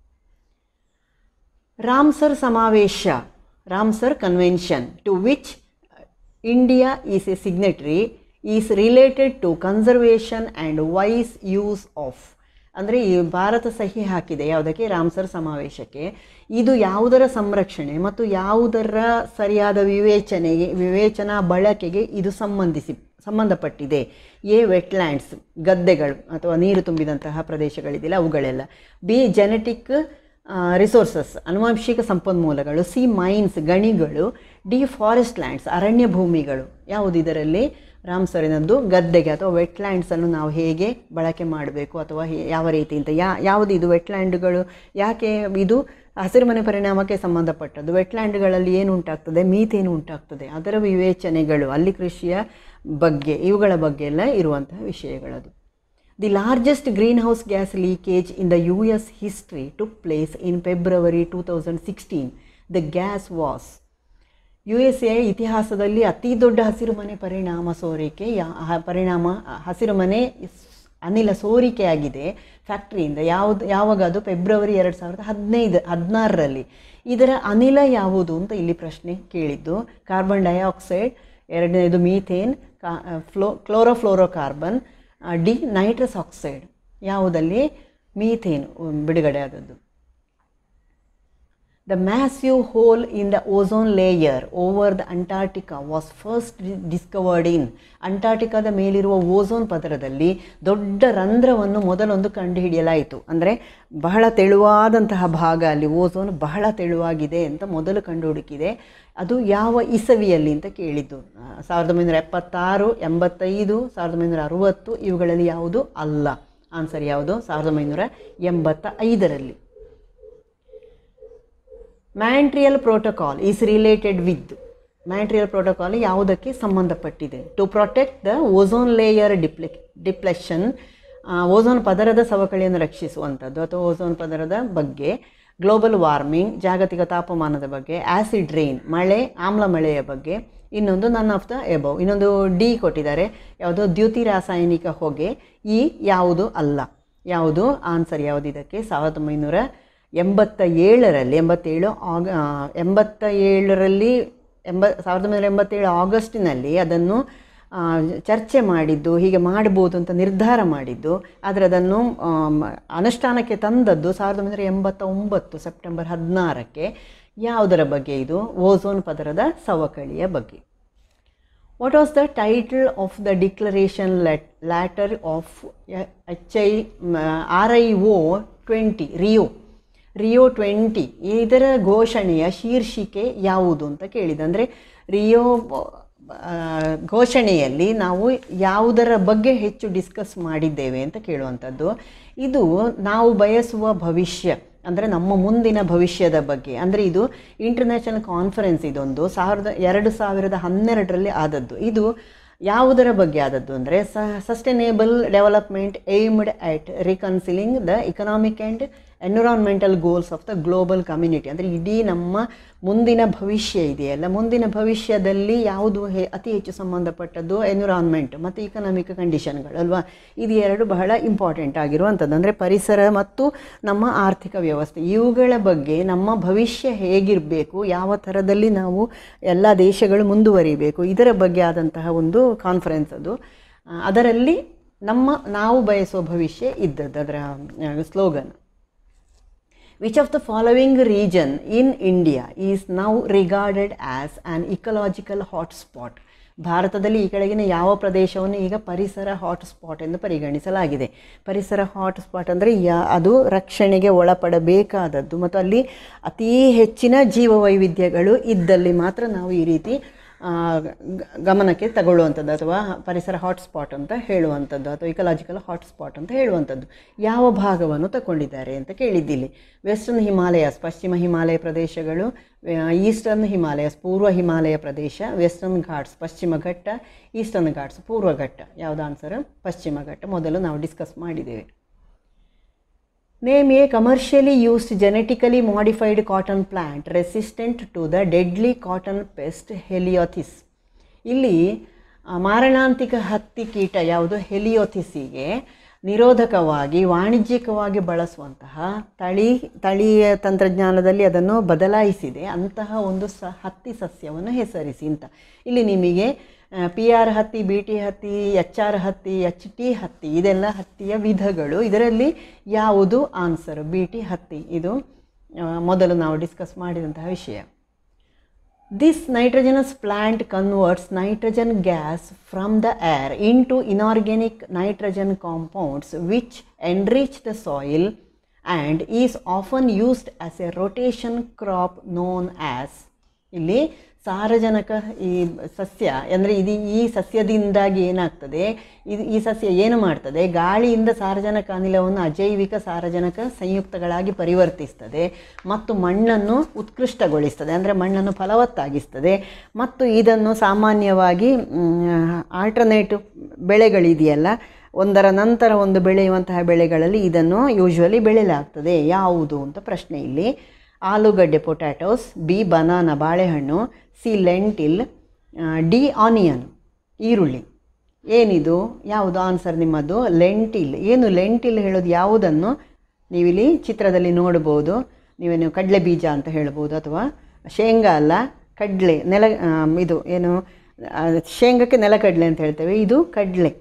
ರಾಮ್ಸರ್ ಸಮಾವೇಶ Ramsar convention to which India is a signatory is related to conservation and wise use of ಅಂದರೆ ಈ ಭಾರತ ಸಹಿ ಹಾಕಿದೆ ಯಾವುದಕ್ಕೆ ರಾಮ್ಸರ್ ಸಮಾವೇಶಕ್ಕೆ ಇದು ಯಾವುದರ ಸಂರಕ್ಷಣೆ ಮತ್ತು ಯಾವುದರ ಸರಿಯಾದ ವಿವೇಚನೆಗೆ ವಿವೇಚನಾ ಬಳಕೆಗೆ ಇದು ಸಂಬಂಧಿಸಿ ಸಂಬಂಧಪಟ್ಟಿದೆ ಎ ವೆಟ್ಲ್ಯಾಂಡ್ಸ್ ಗದ್ದೆಗಳು ಅಥವಾ ನೀರು ತುಂಬಿದಂತಹ ಪ್ರದೇಶಗಳಿದೆಯಲ್ಲ ಅವುಗಳೆಲ್ಲ ಬಿ ಜೆನೆಟಿಕ್ ರಿಸೋರ್ಸಸ್ ಅನುವಂಶಿಕ ಸಂಪನ್ಮೂಲಗಳು ಸಿ ಮೈನ್ಸ್ ಗಣಿಗಳು ಡಿ ಫಾರೆಸ್ಟ್ ಲ್ಯಾಂಡ್ಸ್ ಅರಣ್ಯ ಭೂಮಿಗಳು ಯಾವುದು ಇದರಲ್ಲಿ ರಾಮ್ಸರಿನದ್ದು ಗದ್ದೆಗೆ ಅಥವಾ ವೆಟ್ಲ್ಯಾಂಡ್ಸನ್ನು ನಾವು ಹೇಗೆ ಬಳಕೆ ಮಾಡಬೇಕು ಅಥವಾ ಹೇ- ಯಾವ ರೀತಿ ಅಂತ ಯಾ ಯಾವುದು ಇದು ವೆಟ್ಲ್ಯಾಂಡ್ಗಳು ಯಾಕೆ ಇದು ಹಸಿರುಮನೆ ಪರಿಣಾಮಕ್ಕೆ ಸಂಬಂಧಪಟ್ಟದ್ದು ವೆಟ್ಲ್ಯಾಂಡ್ಗಳಲ್ಲಿ ಏನು ಉಂಟಾಗ್ತದೆ ಮೀಥೇನು ಉಂಟಾಗ್ತದೆ ಅದರ ವಿವೇಚನೆಗಳು ಅಲ್ಲಿ ಕೃಷಿಯ ಬಗ್ಗೆ ಇವುಗಳ ಬಗ್ಗೆ ಎಲ್ಲ ಇರುವಂತಹ ವಿಷಯಗಳದು the largest greenhouse gas leakage in the U S history took place in February two thousand sixteen the gas was U S A ಇತಿಹಾಸದಲ್ಲಿ ಅತಿ ದೊಡ್ಡ ಹಸಿರುಮನೆ ಪರಿಣಾಮ ಸೋರಿಕೆ ಯಾ ಹ- ಪರಿಣಾಮ ಹಸಿರುಮನೆ ಸ್- ಅನಿಲ ಸೋರಿಕೆಯಾಗಿದೆ ಫ್ಯಾಕ್ಟ್ರಿಯಿಂದ ಯಾವುದು ಯಾವಾಗ ಅದು ಫೆಬ್ರವರಿ ಎರಡು ಸಾವಿರದ ಹದಿನೈದು ಹದಿನಾರರಲ್ಲಿ ಇದರ ಅನಿಲ ಯಾವುದು ಅಂತ ಇಲ್ಲಿ ಪ್ರಶ್ನೆ ಕೇಳಿದ್ದು ಕಾರ್ಬನ್ ಡೈಆಕ್ಸೈಡ್ ಎರಡನೇದು ಮೀಥೇನ್ ಕಾ ಫ್ಲೋ ಕ್ಲೋರೋಫ್ಲೋರೋಕಾರ್ಬನ್ ಡಿ ನೈಟ್ರಸ್ ಆಕ್ಸೈಡ್ ಯಾವುದಲ್ಲಿ ಮೀಥೇನ್ ಬಿಡುಗಡೆ ಆದದ್ದು The massive hole in the ozone layer over the Antarctica was first di- discovered in ಅಂಟಾರ್ಟಿಕಾದ ಮೇಲಿರುವ ಓಝೋನ್ ಪದರದಲ್ಲಿ ದೊಡ್ಡ ರಂಧ್ರವನ್ನು ಮೊದಲೊಂದು ಕಂಡುಹಿಡಿಯಲಾಯಿತು ಅಂದರೆ ಬಹಳ ತೆಳುವಾದಂತಹ ಭಾಗ ಅಲ್ಲಿ ಓಝೋನ್ ಬಹಳ ತೆಳುವಾಗಿದೆ ಅಂತ ಮೊದಲು ಕಂಡುಹುಡುಕಿದೆ ಅದು ಯಾವ ಇಸವಿಯಲ್ಲಿ ಅಂತ ಕೇಳಿದ್ದು ಆ, ಸಾವಿರದ ಒಂಬೈನೂರ ಎಪ್ಪತ್ತಾರು ಎಂಬತ್ತೈದು ಸಾವಿರದ ಒಂಬೈನೂರ ಅರುವತ್ತು ಇವುಗಳಲ್ಲಿ ಯಾವುದು ಅಲ್ಲ ಆನ್ಸರ್ ಯಾವುದು ಸಾವಿರದ ಒಂಬೈನೂರ ಎಂಬತ್ತ ಐದರಲ್ಲಿ Montreal protocol is related with Montreal protocol ಯಾವುದಕ್ಕೆ ಸಂಬಂಧಪಟ್ಟಿದೆ to protect the ozone layer ಡಿಪ್ಲೆ ಡಿಪ್ಲೆಷನ್ ಓಝೋನ್ ಪದರದ ಸವಕಳಿಯನ್ನು ರಕ್ಷಿಸುವಂಥದ್ದು ಅಥವಾ ಓಝೋನ್ ಪದರದ ಬಗ್ಗೆ ಗ್ಲೋಬಲ್ ವಾರ್ಮಿಂಗ್ ಜಾಗತಿಕ ತಾಪಮಾನದ ಬಗ್ಗೆ ಆ್ಯಸಿಡ್ ರೈನ್ ಮಳೆ ಆಮ್ಲ ಮಳೆಯ ಬಗ್ಗೆ ಇನ್ನೊಂದು ನನ್ ಆಫ್ ದ ಎಬವ್ ಇನ್ನೊಂದು ಡಿ ಕೊಟ್ಟಿದ್ದಾರೆ ಯಾವುದು ದ್ಯುತಿ ರಾಸಾಯನಿಕ ಹೊಗೆ ಈ ಯಾವುದು ಅಲ್ಲ ಯಾವುದು ಆನ್ಸರ್ ಯಾವುದು ಇದಕ್ಕೆ ಸಾವಿರದ ಒಂಬೈನೂರ ಎಂಬತ್ತ ಏಳರಲ್ಲಿ ಎಂಬತ್ತೇಳು ಆಗ ಆ, ಎಂಬತ್ತ ಏಳರಲ್ಲಿ ಎಂಬ ಸಾವಿರದ ಒಂಬೈನೂರ ಎಂಬತ್ತೇಳು ಆಗಸ್ಟಿನಲ್ಲಿ ಅದನ್ನು ಆ, ಚರ್ಚೆ ಮಾಡಿದ್ದು ಹೀಗೆ ಮಾಡ್ಬೋದು ಅಂತ ನಿರ್ಧಾರ ಮಾಡಿದ್ದು ಆದರೆ ಅದನ್ನು ಆಮ್, ಅನುಷ್ಠಾನಕ್ಕೆ ತಂದದ್ದು ಸಾವಿರದ ಒಂಬೈನೂರ ಎಂಬತ್ತ ಒಂಬತ್ತು ಸೆಪ್ಟೆಂಬರ್ ಹದಿನಾರಕ್ಕೆ ಯಾವುದರ ಬಗ್ಗೆ ಇದು ಓಝೋನ್ ಪದರದ ಸವಕಳಿಯ ಬಗ್ಗೆ What was the title of the declaration let, letter of HI, RIO 20, Rio Rio twenty ಇದರ ಘೋಷಣೆಯ ಶೀರ್ಷಿಕೆ ಯಾವುದು ಅಂತ ಕೇಳಿದೆ ಅಂದರೆ ರಿಯೋ ಆ, ಘೋಷಣೆಯಲ್ಲಿ ನಾವು ಯಾವುದರ ಬಗ್ಗೆ ಹೆಚ್ಚು ಡಿಸ್ಕಸ್ ಮಾಡಿದ್ದೇವೆ ಅಂತ ಕೇಳುವಂಥದ್ದು ಇದು ನಾವು ಬಯಸುವ ಭವಿಷ್ಯ ಅಂದರೆ ನಮ್ಮ ಮುಂದಿನ ಭವಿಷ್ಯದ ಬಗ್ಗೆ ಅಂದರೆ ಇದು ಇಂಟರ್ನ್ಯಾಷನಲ್ ಕಾನ್ಫರೆನ್ಸ್ ಇದೊಂದು ಸಾವಿರದ ಎರಡು ಸಾವಿರದ ಹನ್ನೆರಡರಲ್ಲಿ ಆದದ್ದು ಇದು ಯಾವುದರ ಬಗ್ಗೆ ಆದದ್ದು ಅಂದರೆ sustainable development aimed at reconciling the economic and environmental goals of the global community ಅಂದರೆ ಇಡೀ ನಮ್ಮ ಮುಂದಿನ ಭವಿಷ್ಯ ಇದೆಯಲ್ಲ ಮುಂದಿನ ಭವಿಷ್ಯದಲ್ಲಿ ಯಾವುದು ಹೆ ಅತಿ ಹೆಚ್ಚು ಸಂಬಂಧಪಟ್ಟದ್ದು ಎನ್ವಿರಾನ್ಮೆಂಟ್ ಮತ್ತು ಇಕನಾಮಿಕ್ ಕಂಡೀಷನ್ಗಳು ಅಲ್ವಾ ಇದು ಎರಡು ಬಹಳ ಇಂಪಾರ್ಟೆಂಟ್ ಆಗಿರುವಂಥದ್ದು ಅಂದರೆ ಪರಿಸರ ಮತ್ತು ನಮ್ಮ ಆರ್ಥಿಕ ವ್ಯವಸ್ಥೆ ಇವುಗಳ ಬಗ್ಗೆ ನಮ್ಮ ಭವಿಷ್ಯ ಹೇಗಿರಬೇಕು ಯಾವ ಥರದಲ್ಲಿ ನಾವು ಎಲ್ಲ ದೇಶಗಳು ಮುಂದುವರಿಬೇಕು ಇದರ ಬಗ್ಗೆ ಆದಂತಹ ಒಂದು ಕಾನ್ಫರೆನ್ಸ್ ಅದು ಆ, ಅದರಲ್ಲಿ ನಮ್ಮ ನಾವು ಬಯಸುವ ಭವಿಷ್ಯ ಇದ್ದದ್ದು ಅದರ slogan Which of the following region in India is now regarded as an ecological hotspot? ಭಾರತದಲ್ಲಿ ಈ ಕೆಳಗಿನ ಯಾವ ಪ್ರದೇಶವನ್ನು ಈಗ ಪರಿಸರ ಹಾಟ್ಸ್ಪಾಟ್ ಎಂದು ಪರಿಗಣಿಸಲಾಗಿದೆ ಪರಿಸರ ಹಾಟ್ಸ್ಪಾಟ್ ಅಂದರೆ ಯಾ ಅದು ರಕ್ಷಣೆಗೆ ಒಳಪಡಬೇಕಾದದ್ದು ಮತ್ತು ಅಲ್ಲಿ ಅತೀ ಹೆಚ್ಚಿನ ಜೀವವೈವಿಧ್ಯಗಳು ಇದ್ದಲ್ಲಿ ಮಾತ್ರ ನಾವು ಈ ರೀತಿ ಆ, ಗ- ಗಮನಕ್ಕೆ ತಗೊಳ್ಳುವಂಥದ್ದು ಅಥವಾ ಪರಿಸರ ಹಾಟ್ಸ್ಪಾಟ್ ಅಂತ ಹೇಳುವಂಥದ್ದು ಅಥವಾ ಇಕಲಾಜಿಕಲ್ ಹಾಟ್ಸ್ಪಾಟ್ ಅಂತ ಹೇಳುವಂಥದ್ದು ಯಾವ ಭಾಗವನ್ನು ತಗೊಂಡಿದ್ದಾರೆ ಅಂತ ಕೇಳಿದ್ದಿಲ್ಲಿ ವೆಸ್ಟರ್ನ್ ಹಿಮಾಲಯಸ್ ಪಶ್ಚಿಮ ಹಿಮಾಲಯ ಪ್ರದೇಶಗಳು ಈಸ್ಟರ್ನ್ ಹಿಮಾಲಯಸ್ ಪೂರ್ವ ಹಿಮಾಲಯ ಪ್ರದೇಶ ವೆಸ್ಟರ್ನ್ ಘಾಟ್ಸ್ ಪಶ್ಚಿಮ ಘಟ್ಟ ಈಸ್ಟರ್ನ್ ಘಾಟ್ಸ್ ಪೂರ್ವ ಘಟ್ಟ ಯಾವುದು ಆನ್ಸರ್ ಪಶ್ಚಿಮ ಘಟ್ಟ ಮೊದಲು ನಾವು ಡಿಸ್ಕಸ್ ಮಾಡಿದ್ದೇವೆ Name a commercially used genetically modified cotton plant resistant to the deadly cotton pest Heliothis. ಇಲ್ಲಿ ಆ, ಮಾರಣಾಂತಿಕ ಹತ್ತಿ ಕೀಟ ಯಾವುದು ಹೆಲಿಯೋಥಿಸಿಗೆ ನಿರೋಧಕವಾಗಿ ವಾಣಿಜ್ಯಿಕವಾಗಿ ಬಳಸುವಂತಹ ತಳಿ ತಳಿಯ ತಂತ್ರಜ್ಞಾನದಲ್ಲಿ ಅದನ್ನು ಬದಲಾಯಿಸಿದೆ ಅಂತಹ ಒಂದು ಸ ಹತ್ತಿ ಸಸ್ಯವನ್ನು ಹೆಸರಿಸಿ ಅಂತ ಇಲ್ಲಿ ನಿಮಗೆ ಪಿ ಆರ್ ಹತ್ತಿ ಬಿ ಟಿ ಹತ್ತಿ ಎಚ್ ಆರ್ ಹತ್ತಿ ಎಚ್ ಟಿ ಹತ್ತಿ ಇದೆಲ್ಲ ಹತ್ತಿಯ ವಿಧಗಳು ಇದರಲ್ಲಿ ಯಾವುದು ಆನ್ಸರ್ ಬಿ ಟಿ ಹತ್ತಿ ಇದು ಆ, ಮೊದಲು ನಾವು ಡಿಸ್ಕಸ್ ಮಾಡಿದಂತಹ ವಿಷಯ This nitrogenous plant converts nitrogen gas from the air into inorganic nitrogen compounds which enrich the soil and is often used as a rotation crop known as ಇಲ್ಲಿ ಸಾರಜನಕ ಈ ಸಸ್ಯ ಅಂದರೆ ಇದು ಈ ಸಸ್ಯದಿಂದಾಗಿ ಏನಾಗ್ತದೆ ಇದು ಈ ಸಸ್ಯ ಏನು ಮಾಡ್ತದೆ ಗಾಳಿಯಿಂದ ಸಾರಜನಕ ಅನಿಲವನ್ನು ಅಜೈವಿಕ ಸಾರಜನಕ ಸಂಯುಕ್ತಗಳಾಗಿ ಪರಿವರ್ತಿಸ್ತದೆ ಮತ್ತು ಮಣ್ಣನ್ನು ಉತ್ಕೃಷ್ಟಗೊಳಿಸ್ತದೆ ಅಂದರೆ ಮಣ್ಣನ್ನು ಫಲವತ್ತಾಗಿಸ್ತದೆ ಮತ್ತು ಇದನ್ನು ಸಾಮಾನ್ಯವಾಗಿ ಆಲ್ಟರ್ನೇಟಿವ್ ಬೆಳೆಗಳಿದೆಯಲ್ಲ ಒಂದರ ನಂತರ ಒಂದು ಬೆಳೆಯುವಂತಹ ಬೆಳೆಗಳಲ್ಲಿ ಇದನ್ನು ಯೂಶ್ವಲಿ ಬೆಳೆಯಲಾಗ್ತದೆ ಯಾವುದು ಅಂತ ಪ್ರಶ್ನೆ ಇಲ್ಲಿ ಆಲೂಗಡ್ಡೆ ಪೊಟ್ಯಾಟೋಸ್ ಬಿ ಬನಾನ ಬಾಳೆಹಣ್ಣು ಸಿ ಲೆಂಟಿಲ್ ಡಿ ಆನಿಯನ್ ಈರುಳ್ಳಿ ಏನಿದು ಯಾವುದು ಆನ್ಸರ್ ನಿಮ್ಮದು ಲೆಂಟಿಲ್ ಏನು ಲೆಂಟಿಲ್ ಹೇಳೋದು ಯಾವುದನ್ನು ನೀವಿಲ್ಲಿ ಚಿತ್ರದಲ್ಲಿ ನೋಡ್ಬೋದು ನೀವೇನು ಕಡಲೆ ಬೀಜ ಅಂತ ಹೇಳ್ಬೋದು ಅಥವಾ ಶೇಂಗಾ ಅಲ್ಲ ಕಡಲೆ ನೆಲ ಆಮ್, ಇದು ಏನು ಆ, ಶೇಂಗಕ್ಕೆ ನೆಲಕಡಲೆ ಅಂತ ಹೇಳ್ತೇವೆ ಇದು ಕಡಲೆ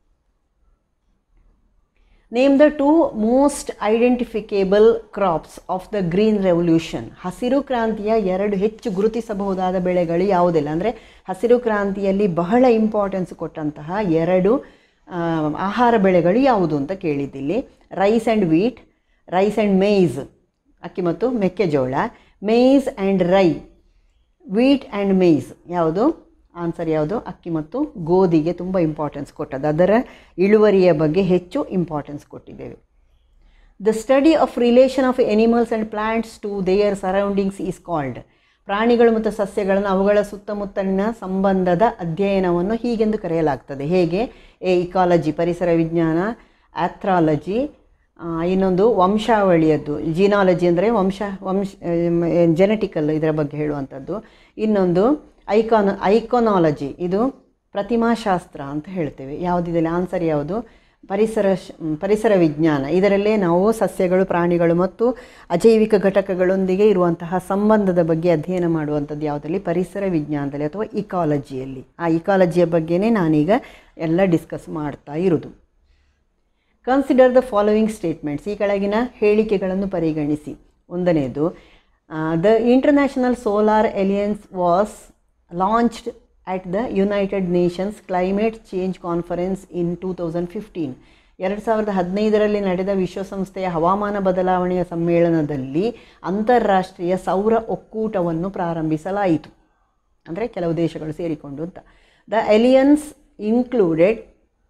name the two most identifiable crops of the green revolution ಹಸಿರು ಕ್ರಾಂತಿಯ ಎರಡು ಹೆಚ್ಚು ಗುರುತಿಸಬಹುದಾದ ಬೆಳೆಗಳು ಯಾವುದಿಲ್ಲ ಅಂದರೆ ಹಸಿರು ಕ್ರಾಂತಿಯಲ್ಲಿ ಬಹಳ ಇಂಪಾರ್ಟೆನ್ಸ್ ಕೊಟ್ಟಂತಹ ಎರಡು ಆ, ಆಹಾರ ಬೆಳೆಗಳು ಯಾವುದು ಅಂತ ಕೇಳಿದ್ದಿಲ್ಲಿ rice and wheat rice and maize ಅಕ್ಕಿ ಮತ್ತು ಮೆಕ್ಕೆಜೋಳ maize and rye wheat and maize ಯಾವುದು ಆನ್ಸರ್ ಯಾವುದು ಅಕ್ಕಿ ಮತ್ತು ಗೋಧಿಗೆ ತುಂಬ ಇಂಪಾರ್ಟೆನ್ಸ್ ಕೊಟ್ಟದ್ದು ಅದರ ಇಳುವರಿಯ ಬಗ್ಗೆ ಹೆಚ್ಚು ಇಂಪಾರ್ಟೆನ್ಸ್ ಕೊಟ್ಟಿದ್ದೇವೆ the study of relation of animals and plants to their surroundings is called ಪ್ರಾಣಿಗಳು ಮತ್ತು ಸಸ್ಯಗಳನ್ನು ಅವುಗಳ ಸುತ್ತಮುತ್ತಲಿನ ಸಂಬಂಧದ ಅಧ್ಯಯನವನ್ನು ಹೀಗೆಂದು ಕರೆಯಲಾಗ್ತದೆ ಹೇಗೆ ಎ ಇಕಾಲಜಿ ಪರಿಸರ ವಿಜ್ಞಾನ ಆಥ್ರಾಲಜಿ ಇನ್ನೊಂದು ವಂಶಾವಳಿಯದ್ದು ಜಿನಾಲಜಿ ಅಂದರೆ ವಂಶ ವಂಶ ಜೆನೆಟಿಕಲ್ ಇದರ ಬಗ್ಗೆ ಹೇಳುವಂಥದ್ದು ಇನ್ನೊಂದು ಐಕಾನ್ ಐಕೋನಾಲಜಿ ಇದು ಪ್ರತಿಮಾಶಾಸ್ತ್ರ ಅಂತ ಹೇಳ್ತೇವೆ ಯಾವುದಿದೆಲ್ಲ ಆನ್ಸರ್ ಯಾವುದು ಪರಿಸರ ಶ- ಮ್, ಪರಿಸರ ವಿಜ್ಞಾನ ಇದರಲ್ಲೇ ನಾವು ಸಸ್ಯಗಳು ಪ್ರಾಣಿಗಳು ಮತ್ತು ಅಜೈವಿಕ ಘಟಕಗಳೊಂದಿಗೆ ಇರುವಂತಹ ಸಂಬಂಧದ ಬಗ್ಗೆ ಅಧ್ಯಯನ ಮಾಡುವಂಥದ್ದು ಯಾವುದರಲ್ಲಿ ಪರಿಸರ ವಿಜ್ಞಾನದಲ್ಲಿ ಅಥವಾ ಇಕಾಲಜಿಯಲ್ಲಿ ಆ ಇಕಾಲಜಿಯ ಬಗ್ಗೆನೇ ನಾನೀಗ ಎಲ್ಲ ಡಿಸ್ಕಸ್ ಮಾಡ್ತಾ ಇರೋದು ಕನ್ಸಿಡರ್ ದ ಫಾಲೋವಿಂಗ್ ಸ್ಟೇಟ್ಮೆಂಟ್ಸ್ ಈ ಕೆಳಗಿನ ಹೇಳಿಕೆಗಳನ್ನು ಪರಿಗಣಿಸಿ ಒಂದನೆಯದು the International Solar Alliance was launched at the United Nations climate change conference in two thousand fifteen ಎರಡು ಸಾವಿರದ ಹದಿನೈದರಲ್ಲಿ ನಡೆದ ವಿಶ್ವಸಂಸ್ಥೆಯ ಹವಾಮಾನ ಬದಲಾವಣೆಯ ಸಮ್ಮೇಳನದಲ್ಲಿ ಅಂತಾರಾಷ್ಟ್ರೀಯ ಸೌರ ಒಕ್ಕೂಟವನ್ನು ಪ್ರಾರಂಭಿಸಲಾಯಿತು ಅಂದರೆ ಕೆಲವು ದೇಶಗಳು ಸೇರಿಕೊಂಡು ಅಂತ the alliance included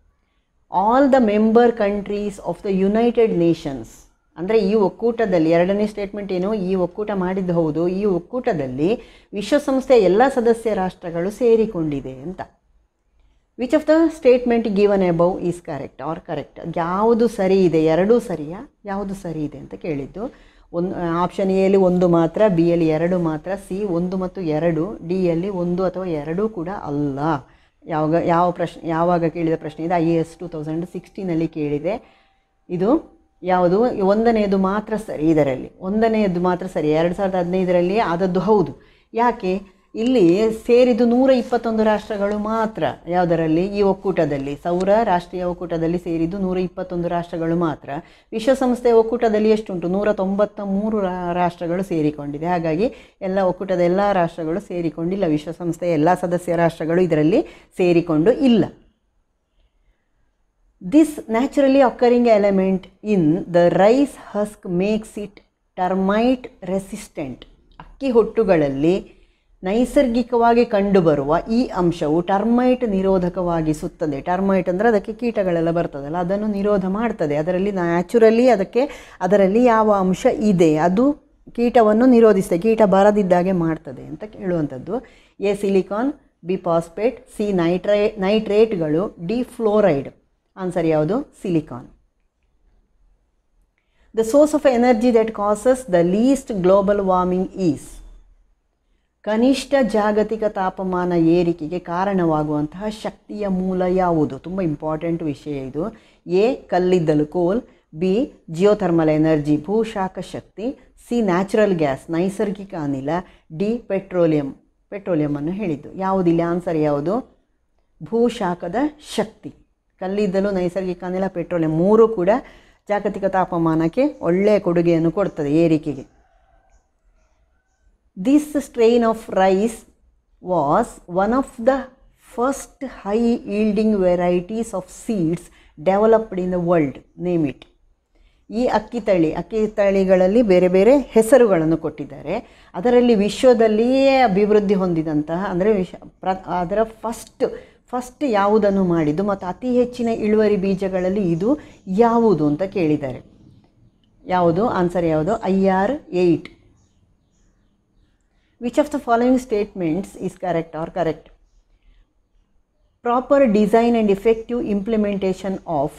all the member countries of the United Nations ಅಂದರೆ ಈ ಒಕ್ಕೂಟದಲ್ಲಿ ಎರಡನೇ ಸ್ಟೇಟ್ಮೆಂಟ್ ಏನು ಈ ಒಕ್ಕೂಟ ಮಾಡಿದ್ದು ಹೌದು ಈ ಒಕ್ಕೂಟದಲ್ಲಿ ವಿಶ್ವಸಂಸ್ಥೆಯ ಎಲ್ಲ ಸದಸ್ಯ ರಾಷ್ಟ್ರಗಳು ಸೇರಿಕೊಂಡಿದೆ ಅಂತ which of the statement given above is correct or correct ಯಾವುದು ಸರಿ ಇದೆ ಎರಡೂ ಸರಿಯಾ ಯಾವುದು ಸರಿ ಇದೆ ಅಂತ ಕೇಳಿದ್ದು ಒಂದು ಆಪ್ಷನ್ ಎಯಲ್ಲಿ ಒಂದು ಮಾತ್ರ ಬಿ ಯಲ್ಲಿ ಎರಡು ಮಾತ್ರ ಸಿ ಒಂದು ಮತ್ತು ಎರಡು ಡಿ ಯಲ್ಲಿ ಒಂದು ಅಥವಾ ಎರಡೂ ಕೂಡ ಅಲ್ಲ ಯಾವಾಗ ಯಾವ ಪ್ರಶ್ನೆ ಯಾವಾಗ ಕೇಳಿದ ಪ್ರಶ್ನೆ ಇದೆ I A S two thousand ಸಿಕ್ಸ್ಟೀನಲ್ಲಿ ಕೇಳಿದೆ ಇದು ಯಾವುದು ಒಂದನೆಯದು ಮಾತ್ರ ಸರಿ ಇದರಲ್ಲಿ ಒಂದನೆಯದು ಮಾತ್ರ ಸರಿ ಎರಡು ಸಾವಿರದ ಹದಿನೈದರಲ್ಲಿ ಆದದ್ದು ಹೌದು ಯಾಕೆ ಇಲ್ಲಿ ಸೇರಿದ್ದು ನೂರ ಇಪ್ಪತ್ತೊಂದು ರಾಷ್ಟ್ರಗಳು ಮಾತ್ರ ಯಾವುದರಲ್ಲಿ ಈ ಒಕ್ಕೂಟದಲ್ಲಿ ಸೌರ ರಾಷ್ಟ್ರೀಯ ಒಕ್ಕೂಟದಲ್ಲಿ ಸೇರಿದ್ದು ನೂರ ಇಪ್ಪತ್ತೊಂದು ರಾಷ್ಟ್ರಗಳು ಮಾತ್ರ ವಿಶ್ವಸಂಸ್ಥೆಯ ಒಕ್ಕೂಟದಲ್ಲಿ ಎಷ್ಟುಂಟು ನೂರ ತೊಂಬತ್ತ ಮೂರು ರಾ- ರಾಷ್ಟ್ರಗಳು ಸೇರಿಕೊಂಡಿದೆ ಹಾಗಾಗಿ ಎಲ್ಲ ಒಕ್ಕೂಟದ ಎಲ್ಲ ರಾಷ್ಟ್ರಗಳು ಸೇರಿಕೊಂಡಿಲ್ಲ ವಿಶ್ವಸಂಸ್ಥೆಯ ಎಲ್ಲ ಸದಸ್ಯ ರಾಷ್ಟ್ರಗಳು ಇದರಲ್ಲಿ ಸೇರಿಕೊಂಡು ಇಲ್ಲ This naturally occurring element in the rice husk makes it termite resistant. ಅಕ್ಕಿ ಹೊಟ್ಟುಗಳಲ್ಲಿ ನೈಸರ್ಗಿಕವಾಗಿ ಕಂಡುಬರುವ ಈ ಅಂಶವು ಟರ್ಮೈಟ್ ನಿರೋಧಕವಾಗಿಸುತ್ತದೆ ಟರ್ಮೈಟ್ ಅಂದರೆ ಅದಕ್ಕೆ ಕೀಟಗಳೆಲ್ಲ ಬರ್ತದಲ್ಲ ಅದನ್ನು ನಿರೋಧ ಮಾಡ್ತದೆ ಅದರಲ್ಲಿ ನ್ಯಾಚುರಲಿ ಅದಕ್ಕೆ ಅದರಲ್ಲಿ ಯಾವ ಅಂಶ ಇದೆ ಅದು ಕೀಟವನ್ನು ನಿರೋಧಿಸ್ತದೆ ಕೀಟ ಬರದಿದ್ದಾಗೆ ಮಾಡ್ತದೆ ಅಂತ ಹೇಳುವಂಥದ್ದು A silicon B phosphate C ನೈಟ್ರೇ ನೈಟ್ರೇಟ್ಗಳು ಡಿ ಫ್ಲೋರೈಡ್ ಆನ್ಸರ್ ಯಾವುದು silicon the source of energy that causes the least global warming is ಕನಿಷ್ಠ ಜಾಗತಿಕ ತಾಪಮಾನ ಏರಿಕೆಗೆ ಕಾರಣವಾಗುವಂತಹ ಶಕ್ತಿಯ ಮೂಲ ಯಾವುದು ತುಂಬ ಇಂಪಾರ್ಟೆಂಟ್ ವಿಷಯ ಇದು ಎ ಕಲ್ಲಿದ್ದಲು ಕೋಲ್ ಬಿ ಜಿಯೋಥರ್ಮಲ್ ಎನರ್ಜಿ ಭೂಶಾಖ ಶಕ್ತಿ ಸಿ ನ್ಯಾಚುರಲ್ ಗ್ಯಾಸ್ ನೈಸರ್ಗಿಕ ಅನಿಲ ಡಿ ಪೆಟ್ರೋಲಿಯಂ ಪೆಟ್ರೋಲಿಯಮನ್ನು ಹೇಳಿದ್ದು ಯಾವುದಿಲ್ಲ ಆನ್ಸರ್ ಯಾವುದು ಭೂಶಾಖದ ಶಕ್ತಿ ಕಲ್ಲಿದ್ದಲು ನೈಸರ್ಗಿಕ ಅನಿಲ ಪೆಟ್ರೋಲಿಯಂ ಮೂರು ಕೂಡ ಜಾಗತಿಕ ತಾಪಮಾನಕ್ಕೆ ಒಳ್ಳೆಯ ಕೊಡುಗೆಯನ್ನು ಕೊಡ್ತದೆ ಏರಿಕೆಗೆ this strain of rice was one of the first high yielding varieties of seeds developed in the world name it ಈ ಅಕ್ಕಿ ತಳಿ ಅಕ್ಕಿ ತಳಿಗಳಲ್ಲಿ ಬೇರೆ ಬೇರೆ ಹೆಸರುಗಳನ್ನು ಕೊಟ್ಟಿದ್ದಾರೆ ಅದರಲ್ಲಿ ವಿಶ್ವದಲ್ಲಿಯೇ ಅಭಿವೃದ್ಧಿ ಹೊಂದಿದಂತಹ ಅಂದರೆ ವಿಶ್ವ ಪ್ರ ಅದರ ಫಸ್ಟ್ ಫಸ್ಟ್ ಯಾವುದನ್ನು ಮಾಡಿದ್ದು ಮತ್ತು ಅತಿ ಹೆಚ್ಚಿನ ಇಳುವರಿ ಬೀಜಗಳಲ್ಲಿ ಇದು ಯಾವುದು ಅಂತ ಕೇಳಿದ್ದಾರೆ ಯಾವುದು ಆನ್ಸರ್ ಯಾವುದು I R eight which of the following statements is correct or correct proper design and effective implementation of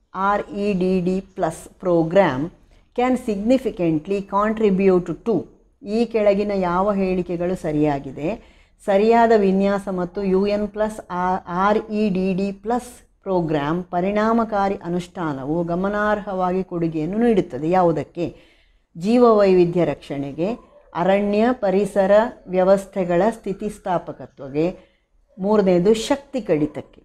UNREDD plus program can significantly contribute to ಈ ಕೆಳಗಿನ ಯಾವ ಹೇಳಿಕೆಗಳು ಸರಿಯಾಗಿದೆ ಸರಿಯಾದ ವಿನ್ಯಾಸ ಮತ್ತು U N plus R E D D plus programme ಪರಿಣಾಮಕಾರಿ ಅನುಷ್ಠಾನವು ಗಮನಾರ್ಹವಾಗಿ ಕೊಡುಗೆಯನ್ನು ನೀಡುತ್ತದೆ ಯಾವುದಕ್ಕೆ ಜೀವವೈವಿಧ್ಯ ರಕ್ಷಣೆಗೆ ಅರಣ್ಯ ಪರಿಸರ ವ್ಯವಸ್ಥೆಗಳ ಸ್ಥಿತಿಸ್ಥಾಪಕತ್ವಗೆ ಮೂರನೇದು ಶಕ್ತಿ ಕಡಿತಕ್ಕೆ